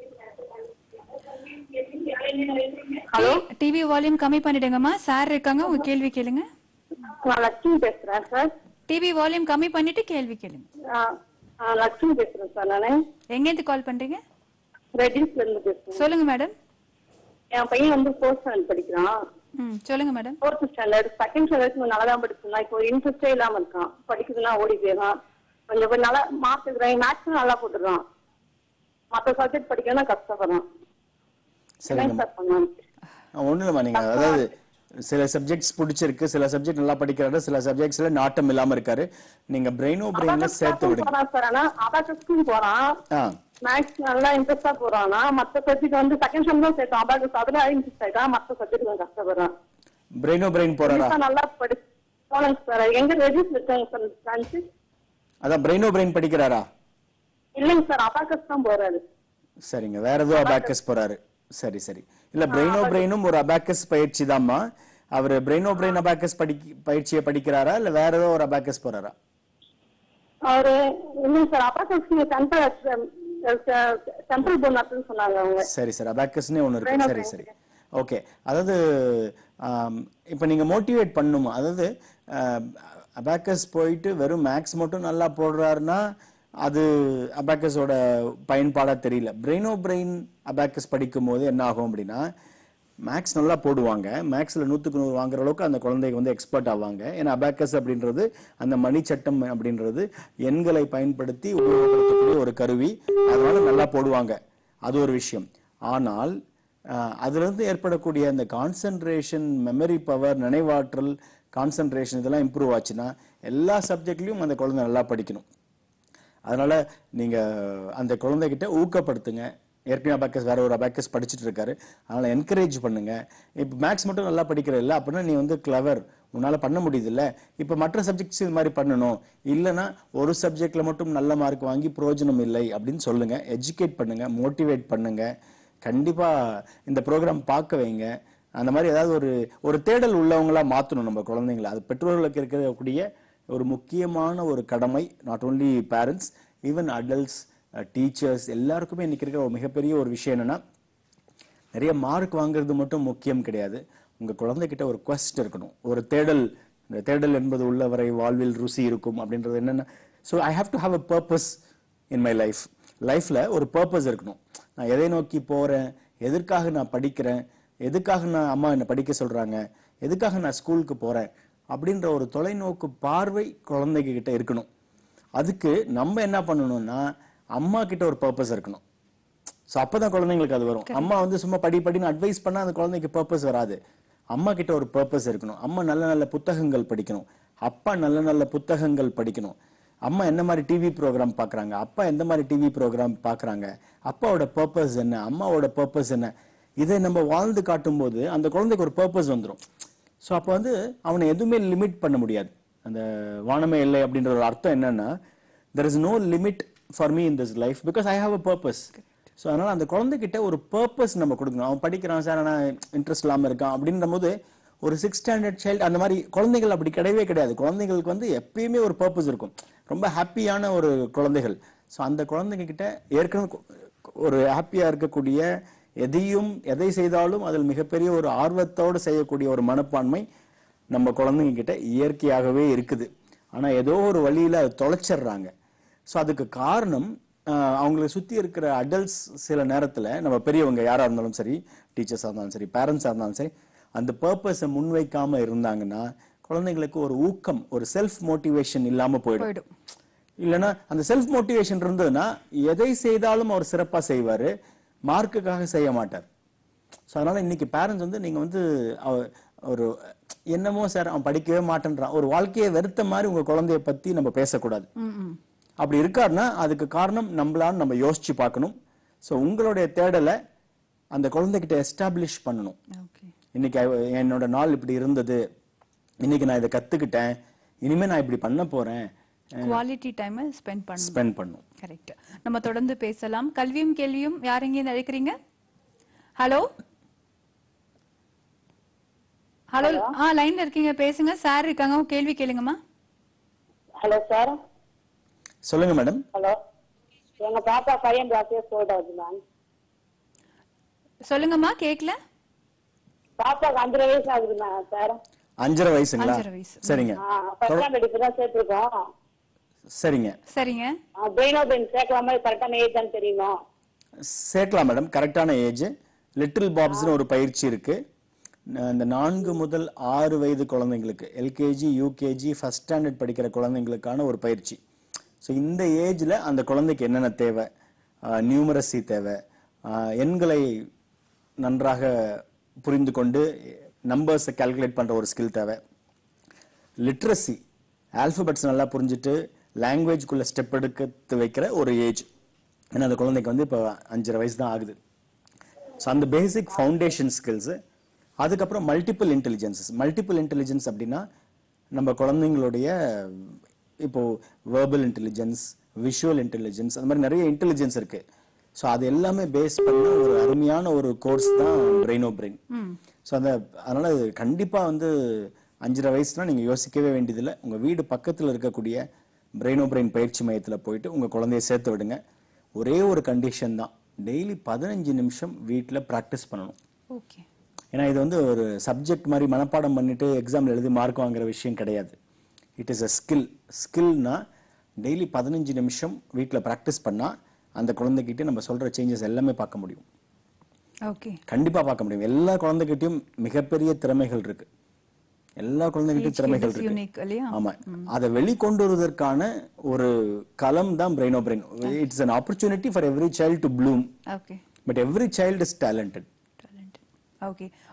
ஹலோ டிவி வால்யூம் கம்மி பண்ணிடுங்கம்மா சார் இருக்காங்க உங்க கேள்வி கேளுங்க நான் லட்சுமி பேசுறேன் சார் டிவி வால்யூம் கம்மி பண்ணிட்டு கேள்வி கேளுங்க ஆ, ஆ, லட்சுமி பேசுறேன் சார் நானு எங்க இருந்து கால் பண்றீங்க ரெட்டிஸ்ல இருந்து பேசுறேன் சொல்லுங்க மேடம் என் பையன் வந்து ஃபோர்த் ஸ்டாண்டர்ட் படிக்கிறான் ம் சொல்லுங்க madam fourth standard second standard நல்லா தான் படிச்சிருந்தான் இப்போ இன்ட்ரெஸ்டே இல்லாம இருக்கான் படிக்குதுன்னா ஓடி போயிடறான் கொஞ்சம் கொஞ்சம் நல்லா மார்க் இருக்கிறேன் மேக்ஸ் நல்லா போட்டுறான் மற்ற சப்ஜெக்ட் படிக்கணும்னா கஷ்டப்படுறான் சரிங்க என்ன சார் பண்ணலாம் ஒண்ணு இல்லைம்மா நீங்க அதாவது சில சப்ஜெக்ட்ஸ் பிடிச்சிருக்கு சில சப்ஜெக்ட் நல்லா படிக்கிறாரு சில சப்ஜெக்ட்ஸ்ல நாட்டம் இல்லாம இருக்காரு நீங்க பிரெயினோ பிரெயின்ல சேர்த்து விடுங்க போறான் சார் ஆனா அபாக்கஸ்க்கும் போறான் ஆ மேக்ஸ் நல்லா இன்ட்ரெஸ்டா போறானா மத்த சப்ஜெக்ட் வந்து செகண்ட் செம் தான் சேர்த்தான் அபாக்கஸ் அதுல இன்ட்ரெஸ்ட் ஆயிட்டான் மத்த சப்ஜெக்ட் கொஞ்சம் கஷ்டப்படுறான் பிரெயினோ பிரெயின் போறாரா கண்டிப்பா நல்லா படி போனேன் சார் எங்க ரெஜிஸ்டர் இருக்காங்க சார் பிரான்ச்சு அதான் பிரெயினோ பிரெயின் படிக்கிறாரா இல்லைங்க சார் அபாக்கஸ் தான் போறாரு சரிங்க வேற ஏதோ அபாக்கஸ் போறாரு சரி சரி இல்ல பிரெயினோ பிரெயினும் ஒரு அபாக்கஸ் பயிற்சி தாம்மா அவர் பிரெயினோ பிரெயின் அபாக்கஸ் படி பயிற்சியை படிக்கிறாரா இல்ல வேற ஏதோ ஒரு அபாக்கஸ் போறாரா அவரு இல்லைங்க சார் அபாக்கஸ் சென்ட்ரல் சென்ட்ரல் போனாத்துன்னு சொன்னாங்க அவங்க சரி சரி அபாக்கஸ்னே ஒண்ணு இருக்கு சரி சரி ஓகே அதாவது ஆம், இப்ப நீங்க மோட்டிவேட் பண்ணுமா அதாவது அபாக்கஸ் போயிட்டு வெறும் மேக்ஸ் மட்டும் நல்லா போடுறாருன்னா அது அபாக்கஸோட பயன்பாடா தெரியல பிரெயினோ பிரெயின் அபாக்கஸ் படிக்கும் போது என்ன ஆகும் அப்படின்னா மேக்ஸ் நல்லா போடுவாங்க மேக்ஸ்ல நூத்துக்கு நூறு வாங்குற அளவுக்கு அந்த குழந்தைங்க வந்து எக்ஸ்பர்ட் ஆவாங்க ஏன்னா அபாக்கஸ் அப்படின்றது அந்த மணிச்சட்டம் அப்படின்றது எண்களை பயன்படுத்தி உபயோகப்படுத்தக்கூடிய ஒரு கருவி அதனால நல்லா போடுவாங்க அது ஒரு விஷயம் ஆனால் அஹ், அதிலிருந்து ஏற்படக்கூடிய அந்த கான்சென்ட்ரேஷன் மெமரி பவர் நினைவாற்றல் கான்சென்ட்ரேஷன் இதெல்லாம் இம்ப்ரூவ் ஆச்சுன்னா எல்லா சப்ஜெக்ட்லயும் அந்த குழந்தை நல்லா படிக்கணும் அதனால நீங்க அந்த குழந்தைகிட்ட ஊக்கப்படுத்துங்க ஏற்கனவே அபாக்கஸ் வேற ஒரு அபாக்கஸ் படிச்சுட்டு இருக்காரு அதனால என்கரேஜ் பண்ணுங்க இப்போ மேக்ஸ் மட்டும் நல்லா படிக்கிற இல்ல அப்படின்னா நீ வந்து கிளவர் உன்னால பண்ண முடியுது இல்ல இப்போ மற்ற சப்ஜெக்ட்ஸ் இது மாதிரி பண்ணணும் இல்லைன்னா ஒரு சப்ஜெக்ட்ல மட்டும் நல்ல மார்க் வாங்கி பிரயோஜனம் இல்லை அப்படின்னு சொல்லுங்க எஜுகேட் பண்ணுங்க மோட்டிவேட் பண்ணுங்க கண்டிப்பா இந்த ப்ரோக்ராம் பார்க்க வைங்க அந்த மாதிரி ஏதாவது ஒரு ஒரு தேடல் உள்ளவங்களா மாத்தணும் நம்ம குழந்தைங்கள அது பெற்றோர்களுக்கு இருக்கக்கூடிய ஒரு முக்கியமான ஒரு கடமை not only parents even adults teachers எல்லாருக்குமே இன்னைக்கு இருக்கிற ஒரு மிகப்பெரிய ஒரு விஷயம் என்னன்னா நிறைய மார்க் வாங்குறது மட்டும் முக்கியம் கிடையாது உங்க குழந்தைகிட்ட ஒரு quest இருக்கணும் ஒரு தேடல் இந்த தேடல் என்பது உள்ளவரை வாழ்வில் ருசி இருக்கும் அப்படின்றது என்னன்னா so I have to have a purpose in my life லைஃப்ல ஒரு பர்பஸ் இருக்கணும் நான் எதை நோக்கி போறேன் எதற்காக நான் படிக்கிறேன் எதுக்காக நான் அம்மா என்னை படிக்க சொல்றாங்க எதுக்காக நான் ஸ்கூலுக்கு போறேன் அப்படின்ற ஒரு தொலைநோக்கு பார்வை குழந்தைங்க கிட்ட இருக்கணும் அதுக்கு நம்ம என்ன பண்ணணும்னா அம்மா கிட்ட ஒரு பர்பஸ் இருக்கணும் ஸோ அப்பதான் குழந்தைங்களுக்கு அது வரும் அம்மா வந்து சும்மா படி படின்னு அட்வைஸ் பண்ணா அந்த குழந்தைக்கு பர்பஸ் வராது அம்மா கிட்ட ஒரு பர்பஸ் இருக்கணும் அம்மா நல்ல நல்ல புத்தகங்கள் படிக்கணும் அப்பா நல்ல நல்ல புத்தகங்கள் படிக்கணும் அம்மா என்ன மாதிரி டிவி ப்ரோக்ராம் பார்க்கறாங்க அப்பா எந்த மாதிரி டிவி ப்ரோக்ராம் பார்க்கறாங்க அப்பாவோட பர்பஸ் என்ன அம்மாவோட பர்பஸ் என்ன இதை நம்ம வாழ்ந்து காட்டும்போது அந்த குழந்தைக்கு ஒரு பர்பஸ் வந்துடும் ஸோ அப்போ வந்து அவனை எதுவுமே லிமிட் பண்ண முடியாது அந்த வானமே இல்லை அப்படின்ற ஒரு அர்த்தம் என்னன்னா there is no limit for me in this life because I have a purpose so அதனால அந்த குழந்தைகிட்ட ஒரு பர்பஸ் நம்ம கொடுக்கணும் அவன் படிக்கிறான் சார் ஆனால் இன்ட்ரெஸ்ட் இல்லாமல் இருக்கான் அப்படின்ற போது ஒரு சிக்ஸ் ஸ்டாண்டர்ட் சைல்டு அந்த மாதிரி குழந்தைகள் அப்படி கிடையவே கிடையாது குழந்தைங்களுக்கு வந்து எப்பயுமே ஒரு பர்பஸ் இருக்கும் ரொம்ப ஹாப்பியான ஒரு குழந்தைகள் ஸோ அந்த குழந்தைங்க கிட்ட ஏற்கனவே கு- ஒரு ஹாப்பியா இருக்கக்கூடிய எதையும் எதை செய்தாலும் அதில் மிகப்பெரிய ஒரு ஆர்வத்தோடு செய்யக்கூடிய ஒரு மனப்பான்மை நம்ம குழந்தைங்க கிட்ட இயற்கையாகவே இருக்குது ஆனா ஏதோ ஒரு வழியில அதை தொலைச்சிடுறாங்க ஸோ அதுக்கு காரணம் ஆஹ், அவங்களை சுத்தி இருக்கிற அடல்ட்ஸ் சில நேரத்துல நம்ம பெரியவங்க யாரா இருந்தாலும் சரி டீச்சர்ஸா இருந்தாலும் சரி பேரண்ட்ஸா இருந்தாலும் சரி அந்த பர்பஸை முன்வைக்காம இருந்தாங்கன்னா குழந்தைங்களுக்கு ஒரு ஊக்கம் ஒரு செல்ஃப் மோட்டிவேஷன் இல்லாம போயிடும் போயிடும் இல்லைன்னா அந்த செல்ஃப் மோட்டிவேஷன் இருந்ததுன்னா எதை செய்தாலும் அவர் சிறப்பா செய்வாரு மார்க்குக்காக செய்ய மாட்டார் ஸோ அதனால இன்னைக்கு பேரண்ட்ஸ் வந்து நீங்க வந்து அவ- ஒரு என்னமோ சார் அவன் படிக்கவே மாட்டேன்றான் ஒரு வாழ்க்கையை வெறுத்த மாதிரி உங்க குழந்தைய பத்தி நம்ம பேசக்கூடாது ம், ம். அப்படி இருக்காருன்னா அதுக்கு காரணம் நம்மளான்னு நம்ம யோசிச்சு பார்க்கணும் ஸோ உங்களுடைய தேடலை அந்த குழந்தைகிட்ட எஸ்டாப்ளிஷ் பண்ணணும் ஓகே இன்னைக்கு I- என்னோட நாள் இப்படி இருந்தது இன்னைக்கு நான் இதை கத்துக்கிட்டேன் இனிமே நான் இப்படி பண்ண போறேன் குவாலிட்டி டைம் ஸ்பெண்ட் பண்ணணும் ஸ்பெண்ட் பண்ணும் கரெக்ட் நம்ம தொடர்ந்து பேசலாம் கல்வியும் கேள்வியும் யார் எங்க அழைக்கிறீங்க ஹலோ ஹலோ ஆ லைன்ல இருக்கீங்க பேசுங்க சார் இருக்காங்க உங்க கேள்வி கேளுங்கம்மா ஹலோ சார் சொல்லுங்க மேடம் ஹலோ எங்க பாப்பா பையன் ஜாஸ்தியா ஸ்கூல் ஆகுது மேம் சொல்லுங்கம்மா கேக்கல பாப்பாக்கு அஞ்சரை வயசு ஆகுது மேம் சார் அஞ்சரை வயசுங்களா அஞ்சரை வயசு. சரிங்க ஃபர்ஸ்ட் ஸ்டாண்டர்ட் இப்பதான் சேர்த்திருக்கோம் சரிங்க சரிங்க பிரெயினோ பிரெயின் சேர்க்கலாமா கரெக்டான ஏஜ் தான் தெரியுமா சேர்க்கலாம் மேடம் கரெக்டான ஏஜ் லிட்டில் பாப்ஸ்னு ஒரு பயிற்சி இருக்கு ந- இந்த நான்கு முதல் ஆறு வயது குழந்தைங்களுக்கு எல்கேஜி யூகேஜி ஃபர்ஸ்ட் ஸ்டாண்டர்ட் படிக்கிற குழந்தைங்களுக்கான ஒரு பயிற்சி ஸோ இந்த ஏஜ்ல அந்த குழந்தைக்கு என்னென்ன தேவை நியூமரசி தேவை ஆஹ் எண்களை நன்றாக புரிந்து கொண்டு நம்பர்ஸை கால்குலேட் பண்ற ஒரு ஸ்கில் தேவை லிட்ரஸி ஆல்பபெட்ஸ் நல்லா புரிஞ்சுட்டு லாங்குவேஜ்குள்ள ஸ்டெப் எடுக்க வைக்கிற ஒரு ஏஜ் ஏன்னா அந்த குழந்தைக்கு வந்து இப்போ அஞ்சரை வயசு தான் ஆகுது ஸோ அந்த பேசிக் ஃபவுண்டேஷன் ஸ்கில்ஸ் அதுக்கப்புறம் மல்டிபிள் இன்டெலிஜென்சஸ் மல்டிபிள் இன்டெலிஜென்ஸ் அப்படின்னா நம்ம குழந்தைங்களுடைய இப்போ வேர்பல் இன்டெலிஜென்ஸ் விஷுவல் இன்டெலிஜென்ஸ் அந்த மாதிரி நிறைய இன்டெலிஜென்ஸ் இருக்கு ஸோ அது எல்லாமே பேஸ் பண்ண ஒரு அருமையான ஒரு கோர்ஸ் தான் பிரெயினோ பிரெயின் ஸோ அந்த அதனால அது கண்டிப்பா வந்து அஞ்சரை வயசுனா நீங்க யோசிக்கவே வேண்டியதில்லை உங்க வீடு பக்கத்துல இருக்கக்கூடிய பிரெயினோ பிரெயின் பயிற்சி மையத்துல போயிட்டு உங்க குழந்தைய சேர்த்து விடுங்க ஒரே ஒரு கண்டிஷன் தான் டெய்லி பதினஞ்சு நிமிஷம் வீட்ல ப்ராக்டிஸ் பண்ணணும் ஓகே ஏன்னா இது வந்து ஒரு சப்ஜெக்ட் மாதிரி மனப்பாடம் பண்ணிட்டு எக்ஸாம்ல எழுதி மார்க் வாங்குற விஷயம் கிடையாது இட் இஸ் அ ஸ்கில் ஸ்கில்னா டெய்லி பதினஞ்சு நிமிஷம் வீட்ல ப்ராக்டிஸ் பண்ணா அந்த குழந்தைகிட்ட நம்ம சொல்ற சேஞ்சஸ் எல்லாமே பார்க்க முடியும் ஓகே கண்டிப்பா பார்க்க முடியும் எல்லா குழந்தைகிட்டயும் மிகப்பெரிய திறமைகள் இருக்கு எல்லா குழந்தைகிட்டயும் Each திறமைகள் kid is இருக்கு unique, இல்லையா? ஆமா அதை வெளிக்கொண்டு வருவதற்கான ஒரு களம் தான் Brainobrain it's an opportunity for every child to bloom okay but every child is talented talent okay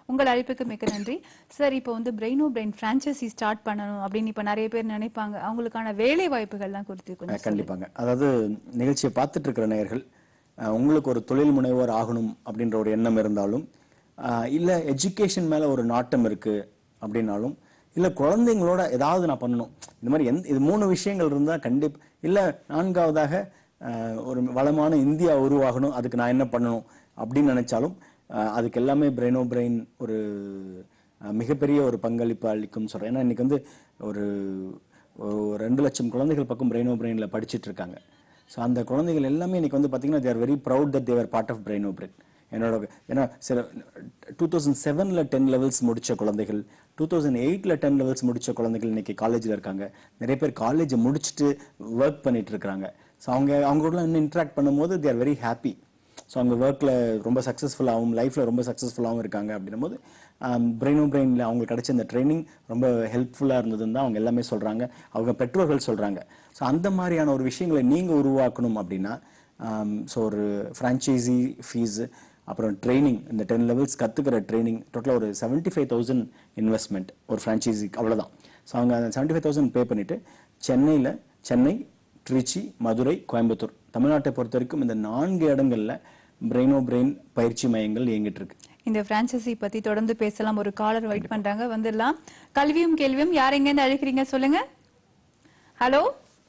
உங்கள் அழைப்புக்கு மிக்க நன்றி சார் இப்போ வந்து பிரெயினோ பிரெயின் பிரான்ச்சைசி ஸ்டார்ட் பண்ணணும் அப்படின்னு இப்ப நிறைய பேர் நினைப்பாங்க அவங்களுக்கான வேலை வாய்ப்புகள்லாம் குறித்து கொஞ்சம் அஹ் கண்டிப்பாங்க அதாவது நிகழ்ச்சியை பார்த்துட்டு இருக்கிற நேயர்கள் அஹ் உங்களுக்கு ஒரு தொழில் முனைவோர் ஆகணும் அப்படின்ற ஒரு எண்ணம் இருந்தாலும் அஹ் இல்ல எஜுகேஷன் மேல ஒரு நாட்டம் இருக்கு அப்படின்னாலும் இல்ல குழந்தைங்களோட ஏதாவது நான் பண்ணணும் இந்த மாதிரி எந்த இது மூணு விஷயங்கள் இருந்தா கண்டிப்பா இல்ல நான்காவதாக அஹ் ஒரு வளமான இந்தியா உருவாகணும் அதுக்கு நான் என்ன பண்ணணும் அப்படின்னு நினைச்சாலும் அஹ் அதுக்கு எல்லாமே பிரெயினோ பிரெயின் ஒரு அஹ் மிகப்பெரிய ஒரு பங்களிப்பு அளிக்கும் சொல்றேன் ஏன்னா இன்னைக்கு வந்து ஒரு ஒரு ரெண்டு லட்சம் குழந்தைகள் பக்கம் பிரெயினோ பிரெயின்ல படிச்சிட்டு இருக்காங்க ஸோ அந்த குழந்தைகள் எல்லாமே இன்னைக்கு வந்து பார்த்தீங்கன்னா they're very proud that they're part of Brainobrain என்னோட ஏன்னா சில டூ தௌசண்ட் செவனில் டென் லெவல்ஸ் முடிச்ச குழந்தைகள் டூ தௌசண்ட் எயிட்டில் டென் லெவல்ஸ் முடிச்ச குழந்தைகள் இன்னைக்கு காலேஜில் இருக்காங்க நிறைய பேர் காலேஜை முடிச்சுட்டு ஒர்க் பண்ணிட்டு இருக்காங்க ஸோ அவங்க அவங்க கூட இன்னும் இன்ட்ராக்ட் பண்ணும்போது தேர் வெரி ஹாப்பி ஸோ அவங்க ஒர்க்கில் ரொம்ப சக்ஸஸ்ஃபுல்லாகவும் லைஃப்பில் ரொம்ப சக்ஸஸ்ஃபுல்லாகவும் இருக்காங்க அப்படின்னும் போது பிரெயினோ பிரெயினில் அவங்களுக்கு கிடைச்ச இந்த ட்ரைனிங் ரொம்ப ஹெல்ப்ஃபுல்லாக இருந்ததுன்னு தான் அவங்க எல்லாமே சொல்கிறாங்க அவங்க பெற்றோர்கள் சொல்கிறாங்க ஸோ அந்த மாதிரியான ஒரு விஷயங்களை நீங்கள் உருவாக்கணும் அப்படின்னா ஸோ ஒரு ஃப்ரான்ச்சைசி ஃபீஸு அப்புறம் ட்ரைனிங் இந்த டென் லெவல்ஸ் கற்றுக்கிற ட்ரைனிங் டோட்டலாக ஒரு செவன்ட்டி ஃபைவ் தௌசண்ட் இன்வெஸ்ட்மெண்ட் ஒரு ஃப்ரான்ச்சைசி அவ்வளோதான் ஸோ அவங்க அந்த செவன்ட்டி ஃபைவ் தௌசண்ட் பே பண்ணிவிட்டு சென்னையில் சென்னை திருச்சி மதுரை கோயம்புத்தூர் தமிழ்நாட்டை பொறுத்த வரைக்கும் இந்த நான்கு இடங்கள்ல பிரெயினோ பிரெயின் பயிற்சி மையங்கள் இயங்கிட்டு இருக்கு இந்த பிரான்ச்சைசி பத்தி தொடர்ந்து பேசலாம் ஒரு காலர் வெயிட் பண்றாங்க வந்துடலாம் கல்வியும் கேள்வியும் யார் எங்க இருந்து அழைக்கிறீங்க சொல்லுங்க ஹலோ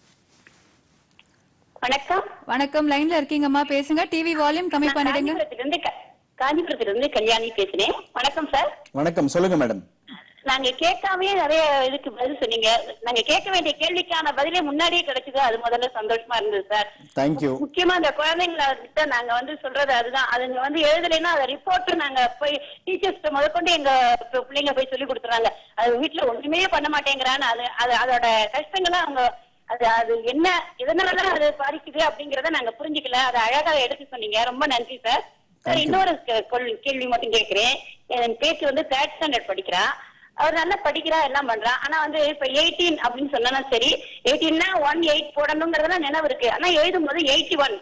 வணக்கம் வணக்கம் லைன்ல இருக்கீங்கம்மா பேசுங்க டிவி வால்யூம் கம்மி நான் பண்ணிடுங்க காஞ்சிபுரத்திலிருந்து க- காஞ்சிபுரத்திலிருந்து கல்யாணி பேசுறேன் வணக்கம் சார் வணக்கம் சொல்லுங்க மேடம் நாங்க கேட்காமயே நிறைய இதுக்கு பதில் சொன்னீங்க நாங்க கேட்க வேண்டிய கேள்விக்கான பதிலே முன்னாடியே கிடைச்சது அது முதல்ல சந்தோஷமா இருந்தது சார் தேங்க்யூ முக்கியமா அந்த குழந்தைங்கள கிட்ட நாங்க வந்து சொல்றது அதுதான் அதுங்க வந்து எழுதலைன்னா அதை ரிப்போர்ட் நாங்க போய் டீச்சர்ஸ்ட முதற்கொண்டு எங்க பி- பிள்ளைங்க போய் சொல்லி கொடுத்துறாங்க அது வீட்டுல ஒண்ணுமே பண்ண மாட்டேங்கிறான்னு அது அது அதோட கஷ்டங்களை அவங்க அது அது என்ன இதனாலதான் அது பாதிக்குது அப்படிங்கறத நாங்க புரிஞ்சுக்கல அதை அழகா எடுத்து சொன்னீங்க ரொம்ப நன்றி சார் சார் இன்னொரு கே- கொள்- கேள்வி மட்டும் கேக்குறேன் என் பேச்சு வந்து தேர்ட் ஸ்டாண்டர்ட் படிக்கிறா அவர் நல்லா படிக்கிறா எல்லாம் பண்றா ஆனா வந்து இப்ப எயிட்டீன் அப்படின்னு சொன்னா சரி எயிட்டீன்னா ஒன் எயிட் போடணுங்கிறதெல்லாம் நினைவு இருக்கு ஆனா எழுதும் போது எயிட்டி ஒன்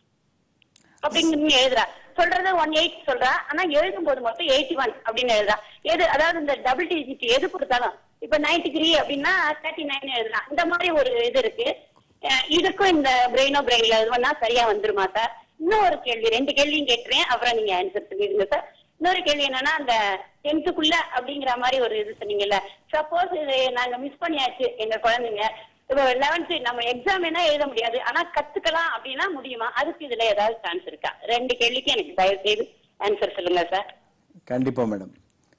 அப்படின்னு எழுதுறா சொல்றது ஒன் எயிட் சொல்றா ஆனா எழுதும் போது மட்டும் எயிட்டி ஒன் அப்படின்னு எழுதுறா எது அதாவது இந்த டபுள் டிஜிட் எது கொடுத்தாலும் இப்ப நைன்டி த்ரீ அப்படின்னா தேர்ட்டி நைன் எழுதலாம் இந்த மாதிரி ஒரு இது இருக்கு அஹ் இதுக்கும் இந்த பிரெயினோ பிரெயின்ல இது பண்ணா சரியா வந்துருமா சார் இன்னும் ஒரு கேள்வி ரெண்டு கேள்வியும் கேட்டுறேன் அப்புறம் நீங்க ஆன்சர் சொல்லிடுங்க சார் இன்னொரு கேள்வி என்னன்னா அந்த டென்த்துக்குள்ள அப்படிங்கிற மாதிரி ஒரு இது சொன்னீங்கல்ல சப்போஸ் இது நாங்க மிஸ் பண்ணியாச்சு எங்க குழந்தைங்க இப்போ லெவன்த் நம்ம எக்ஸாம் என்ன எழுத முடியாது ஆனா கத்துக்கலாம் அப்படின்னா முடியுமா அதுக்கு இதுல ஏதாவது சான்ஸ் இருக்கா ரெண்டு கேள்விக்கு எனக்கு தயவு செய்து ஆன்சர் சொல்லுங்க சார் கண்டிப்பா மேடம்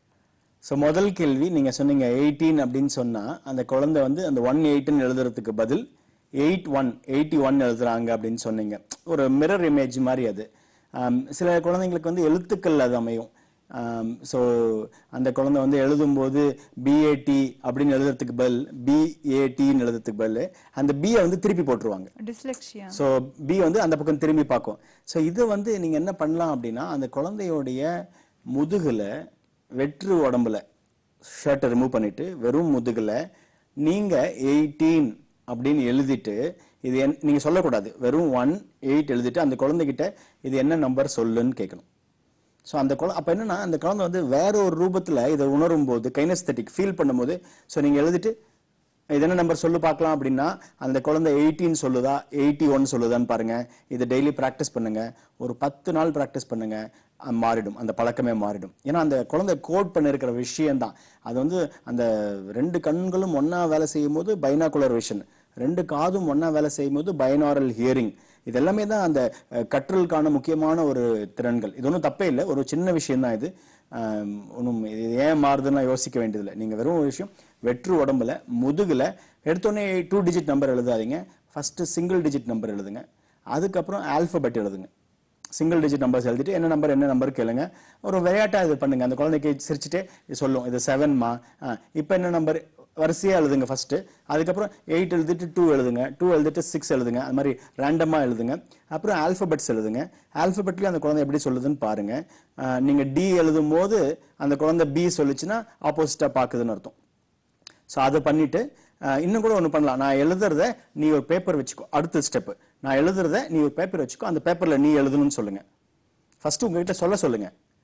ஸோ முதல் கேள்வி நீங்க சொன்னீங்க எயிட்டீன் அப்படின்னு சொன்னா அந்த குழந்தை வந்து அந்த ஒன் எயிட்னு எழுதுறதுக்கு பதில் எயிட் ஒன் எயிட்டி ஒன் எழுதுறாங்க அப்படின்னு சொன்னீங்க ஒரு மிரர் இமேஜ் மாதிரி அது ஆம், சில குழந்தைங்களுக்கு வந்து எழுத்துக்கள் அது அமையும் ஸோ அந்த குழந்தை வந்து எழுதும்போது பிஏடி அப்படின்னு எழுதுறதுக்கு பதில் பிஏடின்னு எழுதுறதுக்கு பதில் அந்த பியை வந்து திருப்பி போட்டுருவாங்க டிஸ்லெக்ஷியா ஸோ பி வந்து அந்த பக்கம் திரும்பி பார்க்கும் ஸோ இது வந்து நீங்க என்ன பண்ணலாம் அப்படின்னா அந்த குழந்தையோடைய முதுகுல வெற்று உடம்புல ஷர்ட்டை ரிமூவ் பண்ணிட்டு வெறும் முதுகுல நீங்க எயிட்டீன் அப்படின்னு எழுதிட்டு இது என் நீங்க சொல்லக்கூடாது வெறும் ஒன் எயிட் எழுதிட்டு அந்த குழந்தைகிட்ட இது என்ன நம்பர் சொல்லுன்னு கேட்கணும் ஸோ அந்த குழந்தை அப்போ என்னன்னா அந்த குழந்தை வந்து வேற ஒரு ரூபத்தில் இதை உணரும் போது கைனஸ்தட்டிக் ஃபீல் பண்ணும்போது ஸோ நீங்கள் எழுதிட்டு இது என்ன நம்பர் சொல்லு பார்க்கலாம் அப்படின்னா அந்த குழந்தை எயிட்டீன் சொல்லுதா எயிட்டி ஒன் சொல்லுதான்னு பாருங்க இதை டெய்லி ப்ராக்டிஸ் பண்ணுங்க ஒரு பத்து நாள் ப்ராக்டிஸ் பண்ணுங்க அஹ் மாறிடும் அந்த பழக்கமே மாறிடும் ஏன்னா அந்த குழந்தை கோட் பண்ணிருக்கிற விஷயம் தான் அது வந்து அந்த ரெண்டு கண்களும் ஒண்ணா வேலை செய்யும் போது பைனாகுலர் விஷன் ரெண்டு காதும் ஒண்ணா வேலை செய்யும் போது பைனாரல் ஹியரிங் இது எல்லாமே தான் அந்த அஹ், கற்றலுக்கான முக்கியமான ஒரு திறன்கள் இது ஒன்றும் தப்பே இல்லை ஒரு சின்ன விஷயம் தான் இது ஒன்றும் இது ஏன் மாறுதுன்னா யோசிக்க வேண்டியதில்லை நீங்க வெறும் ஒரு விஷயம் வெற்று உடம்புல முதுகுல எடுத்தோடனே டூ டிஜிட் நம்பர் எழுதாதீங்க ஃபர்ஸ்ட் சிங்கிள் டிஜிட் நம்பர் எழுதுங்க அதுக்கப்புறம் ஆல்பபெட் எழுதுங்க சிங்கிள் டிஜிட் நம்பர்ஸ் எழுதிட்டு என்ன நம்பர் என்ன நம்பர் கேளுங்க ஒரு விளையாட்டா இது பண்ணுங்க அந்த குழந்தைக்கு சிரிச்சுட்டே இது சொல்லும் இது செவன்மா இப்போ என்ன நம்பர் வரிசையா எழுதுங்க ஃபர்ஸ்ட் அதுக்கப்புறம் எயிட் எழுதிட்டு டூ எழுதுங்க டூ எழுதிட்டு சிக்ஸ் எழுதுங்க அது மாதிரி ரேண்டமா எழுதுங்க அப்புறம் ஆல்பபெட்ஸ் எழுதுங்க ஆல்பபெட்லயும் அந்த குழந்தை எப்படி சொல்லுதுன்னு பாருங்க அஹ், நீங்க டி எழுதும் போது அந்த குழந்தை பி சொல்லுச்சுன்னா ஆப்போசிட்டா பாக்குதுன்னு அர்த்தம் ஸோ அதை பண்ணிட்டு அஹ், இன்னும் கூட ஒன்று பண்ணலாம் நான் எழுதுறத நீ ஒரு பேப்பர் வச்சுக்கோ அடுத்த ஸ்டெப் நான் எழுதுறத நீ ஒரு பேப்பர் வச்சுக்கோ அந்த பேப்பர்ல நீ எழுதணும்னு சொல்லுங்க ஃபர்ஸ்ட் உங்ககிட்ட சொல்ல சொல்லுங்க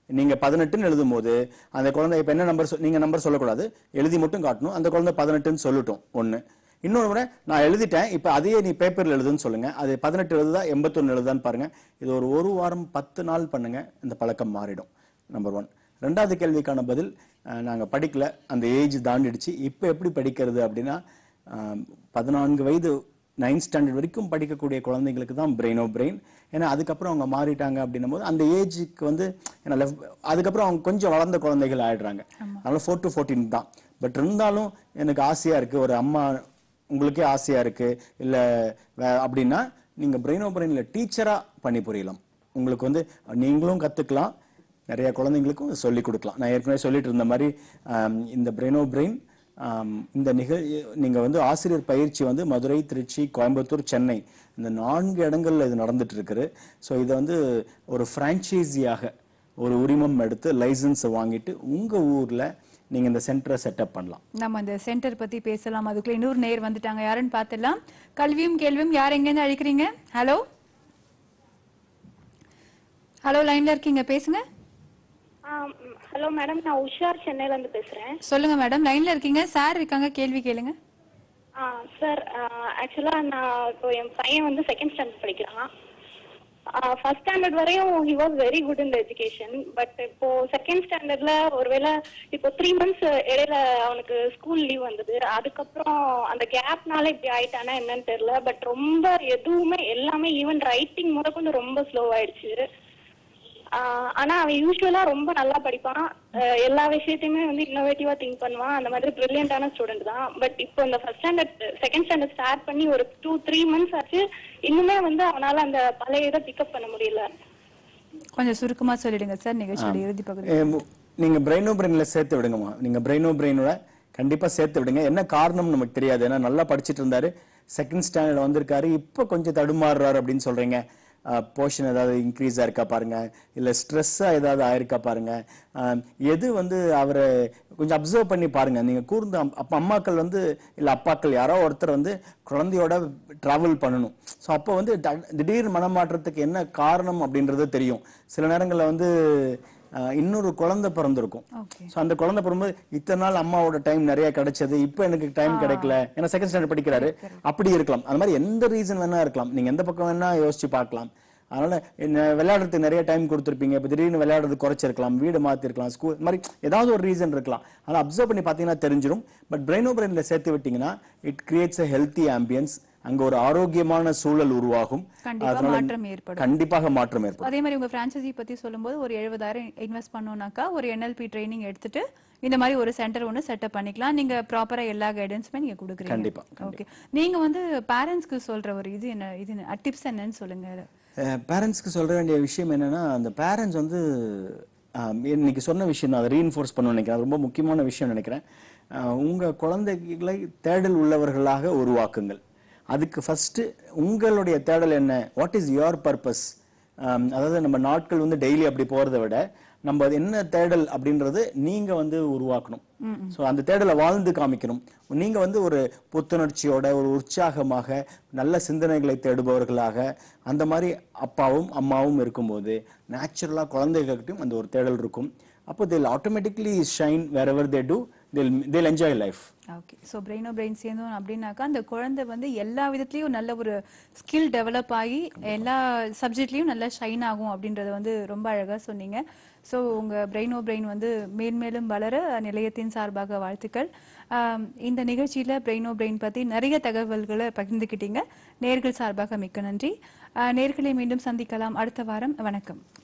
நீங்க பதினெட்டுன்னு எழுதும் போது அந்த குழந்தை இப்ப என்ன நம்பர் நீங்க நம்பர் சொல்லக்கூடாது எழுதி மட்டும் காட்டணும் அந்த குழந்தை பதினெட்டுன்னு சொல்லட்டும் ஒண்ணு இன்னொரு முறை நான் எழுதிட்டேன் இப்ப அதையே நீ பேப்பர்ல எழுதுன்னு சொல்லுங்க அது பதினெட்டு எழுதுதா எண்பத்தொன்னு எழுதுதான்னு பாருங்க இது ஒரு ஒரு வாரம் பத்து நாள் பண்ணுங்க இந்த பழக்கம் மாறிடும் நம்பர் ஒன் ரெண்டாவது கேள்விக்கான பதில் அஹ், நாங்க படிக்கல அந்த ஏஜ் தாண்டிடுச்சு இப்ப எப்படி படிக்கிறது அப்படின்னா அஹ், பதினான்கு வயது நைன்த் ஸ்டாண்டர்ட் வரைக்கும் படிக்கக்கூடிய குழந்தைங்களுக்கு தான் பிரெயினோ பிரெயின் ஏன்னா அதுக்கப்புறம் அவங்க மாறிட்டாங்க அப்படின்னும் போது அந்த ஏஜுக்கு வந்து ஏன்னா left- அதுக்கப்புறம் அவங்க கொஞ்சம் வளர்ந்த குழந்தைகள் ஆயிடுறாங்க அதனால ஃபோர் டு ஃபோர்டீன் தான் பட் இருந்தாலும் எனக்கு ஆசையா இருக்கு ஒரு அம்மா உங்களுக்கே ஆசையா இருக்கு இல்ல வே- அப்படின்னா நீங்க பிரெயினோ பிரெயின்ல டீச்சரா பண்ணி புரியலாம் உங்களுக்கு வந்து நீங்களும் கத்துக்கலாம் நிறைய குழந்தைங்களுக்கும் சொல்லி கொடுக்கலாம் நான் ஏற்கனவே சொல்லிட்டு இருந்த மாதிரி ஆம், இந்த பிரெயினோ பிரெயின் இந்த நிகழ் நீங்க வந்து ஆசிரியர் பயிற்சி வந்து மதுரை திருச்சி கோயம்புத்தூர் சென்னை இந்த நான்கு இடங்கள்ல இது நடந்துட்டு இருக்குது ஸோ இதை வந்து ஒரு ஃப்ரான்ச்சைஸியாக ஒரு உரிமம் எடுத்து லைசன்ஸ் வாங்கிட்டு உங்க ஊர்ல நீங்க இந்த சென்டரை செட்டப் பண்ணலாம் நம்ம அந்த சென்டர் பத்தி பேசலாம் அதுக்குள்ள இன்னொரு நேர் வந்துட்டாங்க யாருன்னு பார்த்துடலாம் கல்வியும் கேள்வியும் யார் எங்கேருந்து அழைக்கிறீங்க ஹலோ ஹலோ லைன்ல இருக்கீங்க பேசுங்க ஹலோ மேடம் நான் உஷார் சென்னையில இருந்து பேசுறேன் சொல்லுங்க மேடம் லைன்ல இருக்கீங்க சார் இருக்காங்க கேள்வி கேளுங்க சார் ஆக்சுவலா நான் இப்போ என் பையன் வந்து செகண்ட் ஸ்டாண்டர்ட் படிக்கிறான் ஃபர்ஸ்ட் ஸ்டாண்டர்ட் வரையும் he was very good in the education but இப்போ செகண்ட் ஸ்டாண்டர்ட்ல ஒருவேளை இப்போ த்ரீ மந்த்ஸ் இடையில அவனுக்கு ஸ்கூல் லீவ் வந்தது அதுக்கப்புறம் அந்த கேப்னால இப்படி ஆயிட்டானா என்னன்னு தெரியல பட் ரொம்ப எதுவுமே எல்லாமே ஈவன் ரைட்டிங் முதற்கொண்டு ரொம்ப ஸ்லோ ஆயிடுச்சு ஆஹ் ஆனா அவன் யூஸ்வலா ரொம்ப நல்லா படிப்பான் அஹ் எல்லா விஷயத்தையுமே வந்து இன்னோவேட்டிவா திங்க் பண்ணுவான் அந்த மாதிரி பிரில்லியண்டான ஸ்டூடெண்ட் தான் பட் இப்போ இந்த first standard second standard start பண்ணி ஒரு டூ த்ரீ மந்த்ஸ் ஆச்சு இன்னுமே வந்து அவனால அந்த பழைய இதை பிக்கப் பண்ண முடியல கொஞ்சம் சுருக்கமா சொல்லிடுங்க சார் நிகழ்ச்சியோட இறுதி பகுதி ஏ, மு- நீங்க பிரெயினோ பிரெயின்ல சேர்த்து விடுங்கம்மா நீங்க பிரெயினோ பிரெயினோட கண்டிப்பா சேர்த்து விடுங்க என்ன காரணம் நமக்கு தெரியாது ஏன்னா நல்லா படிச்சிட்டு இருந்தாரு செகண்ட் ஸ்டாண்டர்ட் வந்திருக்காரு இப்போ கொஞ்சம் தடுமாறுறாரு அப்படின்னு சொல்றீங்க போர்ஷன் ஏதாவது இன்க்ரீஸ் ஆயிருக்கா பாருங்க இல்ல ஸ்ட்ரெஸ்ஸா ஏதாவது ஆயிருக்கா பாருங்க ஆஹ், எது வந்து அவரை கொஞ்சம் அப்சர்வ் பண்ணி பாருங்க நீங்க கூர்ந்து அம்- அப்ப அம்மாக்கள் வந்து இல்ல அப்பாக்கள் யாரோ ஒருத்தர் வந்து குழந்தையோட டிராவல் பண்ணணும் ஸோ அப்போ வந்து ட- திடீர் மனமாற்றத்துக்கு என்ன காரணம் அப்படின்றது தெரியும் சில நேரங்கள்ல வந்து ஆஹ் இன்னொரு குழந்தை பிறந்திருக்கும் Okay. சோ அந்த குழந்தை பிறந்தபோது இத்தனை நாள் அம்மாவோட டைம் நிறைய கிடைச்சது இப்போ எனக்கு டைம் கிடைக்கல ஏன்னா செகண்ட் ஸ்டாண்டர்ட் படிக்கிறாரு அப்படி இருக்கலாம் அந்த மாதிரி எந்த ரீசன் வேணா இருக்கலாம் நீங்க எந்த பக்கம் வேணா யோசிச்சு பார்க்கலாம் அதனால என்ன விளையாடுறதுக்கு நிறைய டைம் கொடுத்துருப்பீங்க இப்போ திடீர்னு விளையாடுறது குறைச்சிருக்கலாம் வீடு மாத்திருக்கலாம் ஸ்கூல் இந்த மாதிரி ஏதாவது ஒரு ரீசன் இருக்கலாம் ஆனால் அப்சர்வ் பண்ணி பார்த்தீங்கன்னா தெரிஞ்சிடும் பட் பிரெயினோ பிரெயின்ல சேர்த்து விட்டீங்கன்னா it creates a healthy ambience அங்க ஒரு ஆரோக்கியமான சூழல் உருவாகும் கண்டிப்பா அதனால மாற்றம் ஏற்படும். கண்டிப்பாக மாற்றம் ஏற்படும் அதே மாதிரி உங்க பிரான்ச்சைசி பத்தி சொல்லும்போது ஒரு எழுபதாயிரம் இன்வெஸ்ட் பண்ணோம்னாக்கா ஒரு NLP ட்ரைனிங் எடுத்துட்டு இந்த மாதிரி ஒரு சென்டர் ஒன்று செட்டப் பண்ணிக்கலாம் நீங்க ப்ராப்பரா எல்லா கைடன்ஸுமே நீங்க கொடுக்குறீங்க கண்டிப்பா, ஓகே நீங்க வந்து பேரண்ட்ஸ்க்கு சொல்ற ஒரு இது என்ன இது டிப்ஸ் என்னன்னு சொல்லுங்க பேரண்ட்ஸ்க்கு சொல்ற வேண்டிய விஷயம் என்னன்னா அந்த பேரண்ட்ஸ் வந்து ஆஹ், இன்னைக்கு சொன்ன விஷயம் நான் அதை ரீஇன்ஃபோர்ஸ் பண்ண நினைக்கிறேன் அது ரொம்ப முக்கியமான விஷயம் நினைக்கிறேன் ஆஹ், உங்க குழந்தைகளை தேடல் உள்ளவர்களாக உருவாக்குங்கள் அதுக்கு ஃபர்ஸ்ட் உங்களுடைய தேடல் என்ன வாட் இஸ் யுவர் பர்பஸ் அதாவது நம்ம நாட்கள் வந்து டெய்லி அப்படி போறதை விட நம்ம அது என்ன தேடல் அப்படின்றது நீங்க வந்து உருவாக்கணும் சோ அந்த தேடலை வாழ்ந்து காமிக்கணும் நீங்க வந்து ஒரு புத்துணர்ச்சியோட ஒரு உற்சாகமாக நல்ல சிந்தனைகளை தேடுபவர்களாக அந்த மாதிரி அப்பாவும் அம்மாவும் இருக்கும்போது நேச்சுரலா குழந்தைகிட்டையும் அந்த ஒரு தேடல் இருக்கும் அப்போ they'll automatically shine wherever they do they'll they'll enjoy life okay so Brainobrain சேர்ந்தோம் அப்படின்னாக்கா அந்த குழந்தை வந்து எல்லா விதத்துலயும் நல்ல ஒரு ஸ்கில் டெவலப் ஆகி எல்லா சப்ஜெக்ட்லயும் நல்லா ஷைன் ஆகும் அப்படின்றத வந்து ரொம்ப அழகா சொன்னீங்க ஸோ உங்க பிரெயினோ பிரெயின் வந்து மேன்மேலும் வளர நிலையத்தின் சார்பாக வாழ்த்துக்கள் ஆம், இந்த நிகழ்ச்சியில பிரெயினோ பிரெயின் பத்தி நிறைய தகவல்களை பகிர்ந்துக்கிட்டீங்க நேர்கள் சார்பாக மிக்க நன்றி ஆஹ், நேர்களை மீண்டும் சந்திக்கலாம் அடுத்த வாரம் வணக்கம்